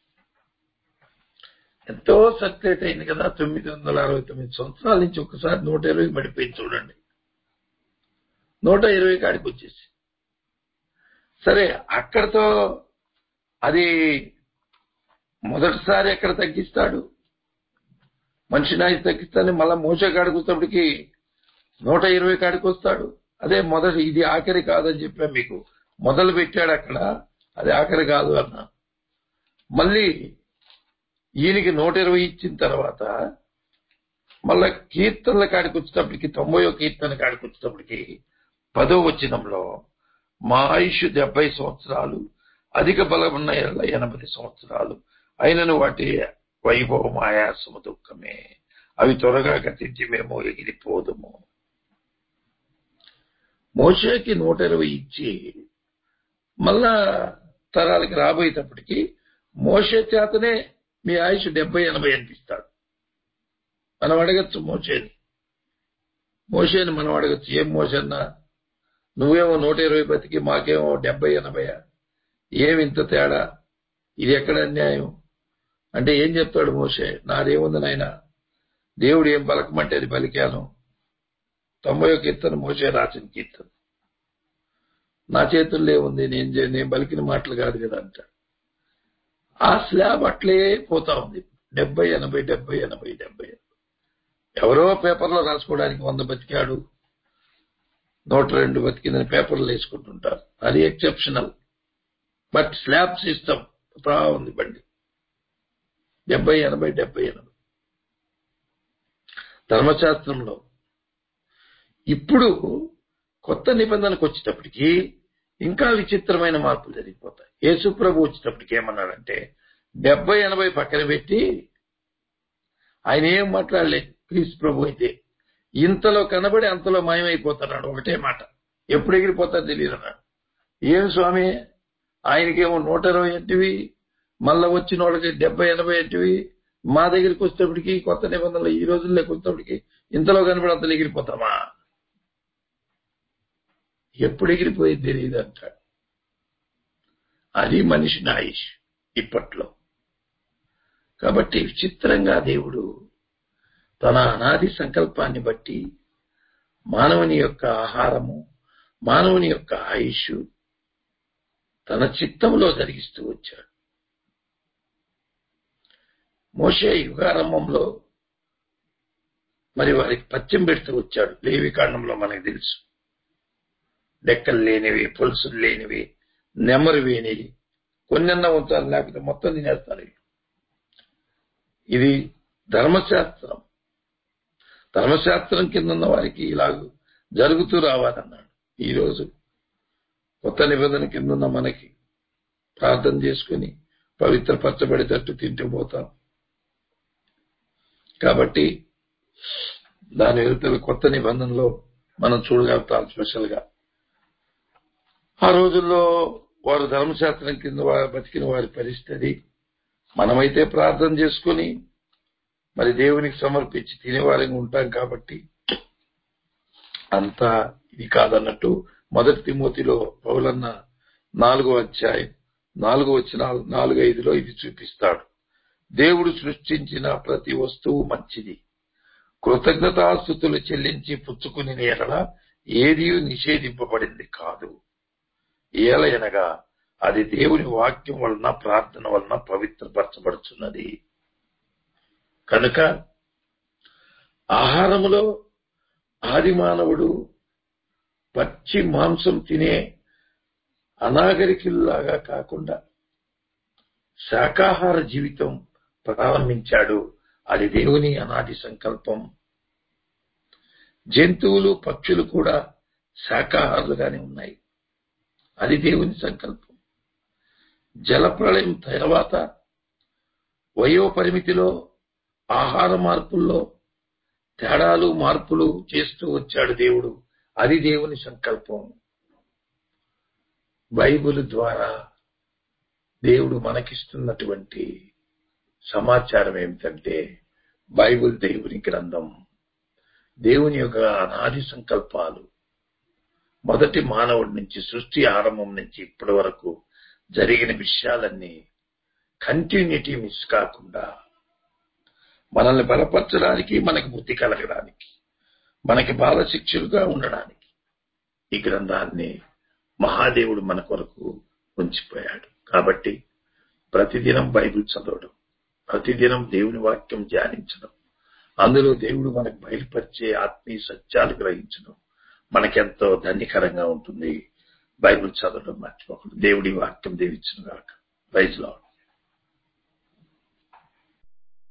ఎంతో సక్సెట్ అయింది కదా తొమ్మిది వందల అరవై తొమ్మిది సంవత్సరాల నుంచి ఒక్కసారి నూట ఇరవై పడిపోయింది చూడండి నూట ఇరవై కాడికి వచ్చేసి సరే అక్కడతో అది మొదటిసారి ఎక్కడ తగ్గిస్తాడు మనిషి నాయి తగ్గిస్తాను మళ్ళా మోస కాడికి వచ్చేటప్పటికి నూట ఇరవై కాడికి వస్తాడు అదే మొదటి ఇది ఆఖరి కాదని చెప్పా మీకు మొదలు పెట్టాడు అక్కడ అది ఆఖరి కాదు అన్న మళ్ళీ ఈయనకి నూట ఇరవై ఇచ్చిన తర్వాత మళ్ళా కీర్తనల కాడికి వచ్చేటప్పటికి తొంభయో కీర్తన కాడికి వచ్చేటప్పటికి పదో వచనంలో మా ఆయుష్ డెబ్బై సంవత్సరాలు అధిక బలం ఉన్న ఎడల ఎనభై సంవత్సరాలు అయినను వాటి వైభవం ఆయాసము దుఃఖమే అవి త్వరగా గతించి మేము ఎగిరిపోదుము మోషేకి నూట ఇరవై ఇచ్చి మళ్ళా తరాలకి రాబోయేటప్పటికి మోషే చేతనే మీ ఆయుష్ డెబ్బై ఎనభై అనిపిస్తాడు మనం అడగచ్చు మోషేని మోషేని మనం అడగచ్చు ఏం మోసన్నా నువ్వేమో నూట ఇరవై బతికి మాకేమో డెబ్బై ఎనభై ఏమి ఇంత తేడా ఇది ఎక్కడ అన్యాయం అంటే ఏం చెప్తాడు మోషే నాదేముంది నాయన దేవుడు ఏం పలకమంటే అది పలికాను తొంభై కీర్తన మోసే రాసిన కీర్తన నా చేతుల్లో ఉంది నేను చే- నేను పలికిన మాటలు కాదు కదా అంటాడు ఆ స్లాబ్ అట్లే పోతా ఉంది డెబ్బై ఎనభై డెబ్బై ఎనభై డెబ్బై ఎవరో పేపర్లో రాసుకోవడానికి వంద బతికాడు నూట రెండు బతికిందని పేపర్లు వేసుకుంటుంటారు అది ఎక్సెప్షనల్ బట్ స్లాబ్ సిస్టమ్ బా ఉంది బండి డెబ్బై ఎనభై డెబ్బై ఎనభై ధర్మశాస్త్రంలో ఇప్పుడు కొత్త నిబంధనకు వచ్చేటప్పటికి ఇంకా విచిత్రమైన మార్పులు జరిగిపోతాయి యేసు ప్రభు వచ్చేటప్పటికి ఏమన్నాడంటే డెబ్బై ఎనభై పక్కన పెట్టి ఆయన ఏం మాట్లాడలేదు క్రీస్తు ప్రభు అయితే ఇంతలో కనబడి అంతలో మాయమైపోతున్నాడు ఒకటే మాట ఎప్పుడు ఎగిరిపోతాడు తెలియదు అన్నాడు ఏం స్వామి ఆయనకేమో నూట ఇరవై ఎట్టివి మళ్ళా వచ్చిన వాళ్ళకి డెబ్బై ఎనభై ఎట్టివి మా దగ్గరికి వచ్చేటప్పటికి కొత్త నిబంధనలు ఈ రోజుల్లోకి వచ్చేటప్పటికి ఇంతలో కనబడి అంతలో ఎగిరిపోతామా ఎప్పుడు ఎగిరిపోయేది తెలియదు అంటాడు అది మనిషి ఆయుష్ ఇప్పట్లో కాబట్టి విచిత్రంగా దేవుడు తన అనాది సంకల్పాన్ని బట్టి మానవుని యొక్క ఆహారము మానవుని యొక్క ఆయుష్ తన చిత్తంలో జరిగిస్తూ వచ్చాడు మోషే యుగారంభంలో మరి వారికి పచ్చం పెడుతూ వచ్చాడు లేవి కాండంలో మనకు తెలుసు డెక్కలు లేనివి పులుసులు లేనివి నెమరు వేనివి కొన్నెన్న ఉంచాలి లేకపోతే మొత్తం తినేస్తారు ఇది ధర్మశాస్త్రం ధర్మశాస్త్రం కింద ఉన్న వారికి ఇలాగ జరుగుతూ రావాలన్నాడు ఈరోజు కొత్త నిబంధన కింద ఉన్న మనకి ప్రార్థన చేసుకుని పవిత్రపరచబడేటట్టు తింటూ పోతాం కాబట్టి దాని వెళ్తే కొత్త నిబంధనలో మనం చూడగలుగుతాం స్పెషల్ గా ఆ రోజుల్లో వారు ధర్మశాస్త్రం కింద వా- బతికిన వారి పరిస్థితి మనమైతే ప్రార్థన చేసుకుని మరి దేవునికి సమర్పించి తినేవారంగా ఉంటాం కాబట్టి అంతా ఇది కాదన్నట్టు మొదటి తిమోతిలో పౌలన్న నాలుగో అధ్యాయం నాలుగో వచ్చిన నాలుగు ఐదులో ఇది చూపిస్తాడు దేవుడు సృష్టించిన ప్రతి వస్తువు మంచిది కృతజ్ఞతాస్థుతులు చెల్లించి పుచ్చుకుని ఎడల ఏదీ నిషేధింపబడింది కాదు ఏలయనగా అది దేవుని వాక్యం వలన ప్రార్థన వలన పవిత్రపరచబడుచున్నది కనుక ఆహారములో ఆది మానవుడు పచ్చి మాంసం తినే అనాగరికుల్లాగా కాకుండా శాకాహార జీవితం ప్రారంభించాడు అది దేవుని అనాది సంకల్పం జంతువులు పక్షులు కూడా శాకాహారులుగానే ఉన్నాయి అది దేవుని సంకల్పం జలప్రళయం తర్వాత వయో పరిమితిలో ఆహార మార్పుల్లో తేడాలు మార్పులు చేస్తూ వచ్చాడు దేవుడు అది దేవుని సంకల్పం బైబిల్ ద్వారా దేవుడు మనకిస్తున్నటువంటి సమాచారం ఏమిటంటే బైబిల్ దేవుని గ్రంథం దేవుని యొక్క అనాది సంకల్పాలు మొదటి మానవుడి నుంచి సృష్టి ఆరంభం నుంచి ఇప్పటి వరకు జరిగిన విషయాలన్నీ కంటిన్యూటీ మిస్ కాకుండా మనల్ని బలపరచడానికి మనకి బుద్ధి కలగడానికి మనకి బాలశిక్షులుగా ఉండడానికి ఈ గ్రంథాన్ని మహాదేవుడు మన కొరకు ఉంచిపోయాడు కాబట్టి ప్రతిదినం బైబిల్ చదవడం ప్రతిదినం దేవుని వాక్యం ధ్యానించడం అందులో దేవుడు మనకు బయలుపరిచే ఆత్మీయ సత్యాలు గ్రహించడం మనకెంతో ధన్యకరంగా ఉంటుంది బైబిల్ చదవడం మర్చిపోకూడదు దేవుడి వాక్యం దీవించిన గాక ప్రైజ్ లాడ్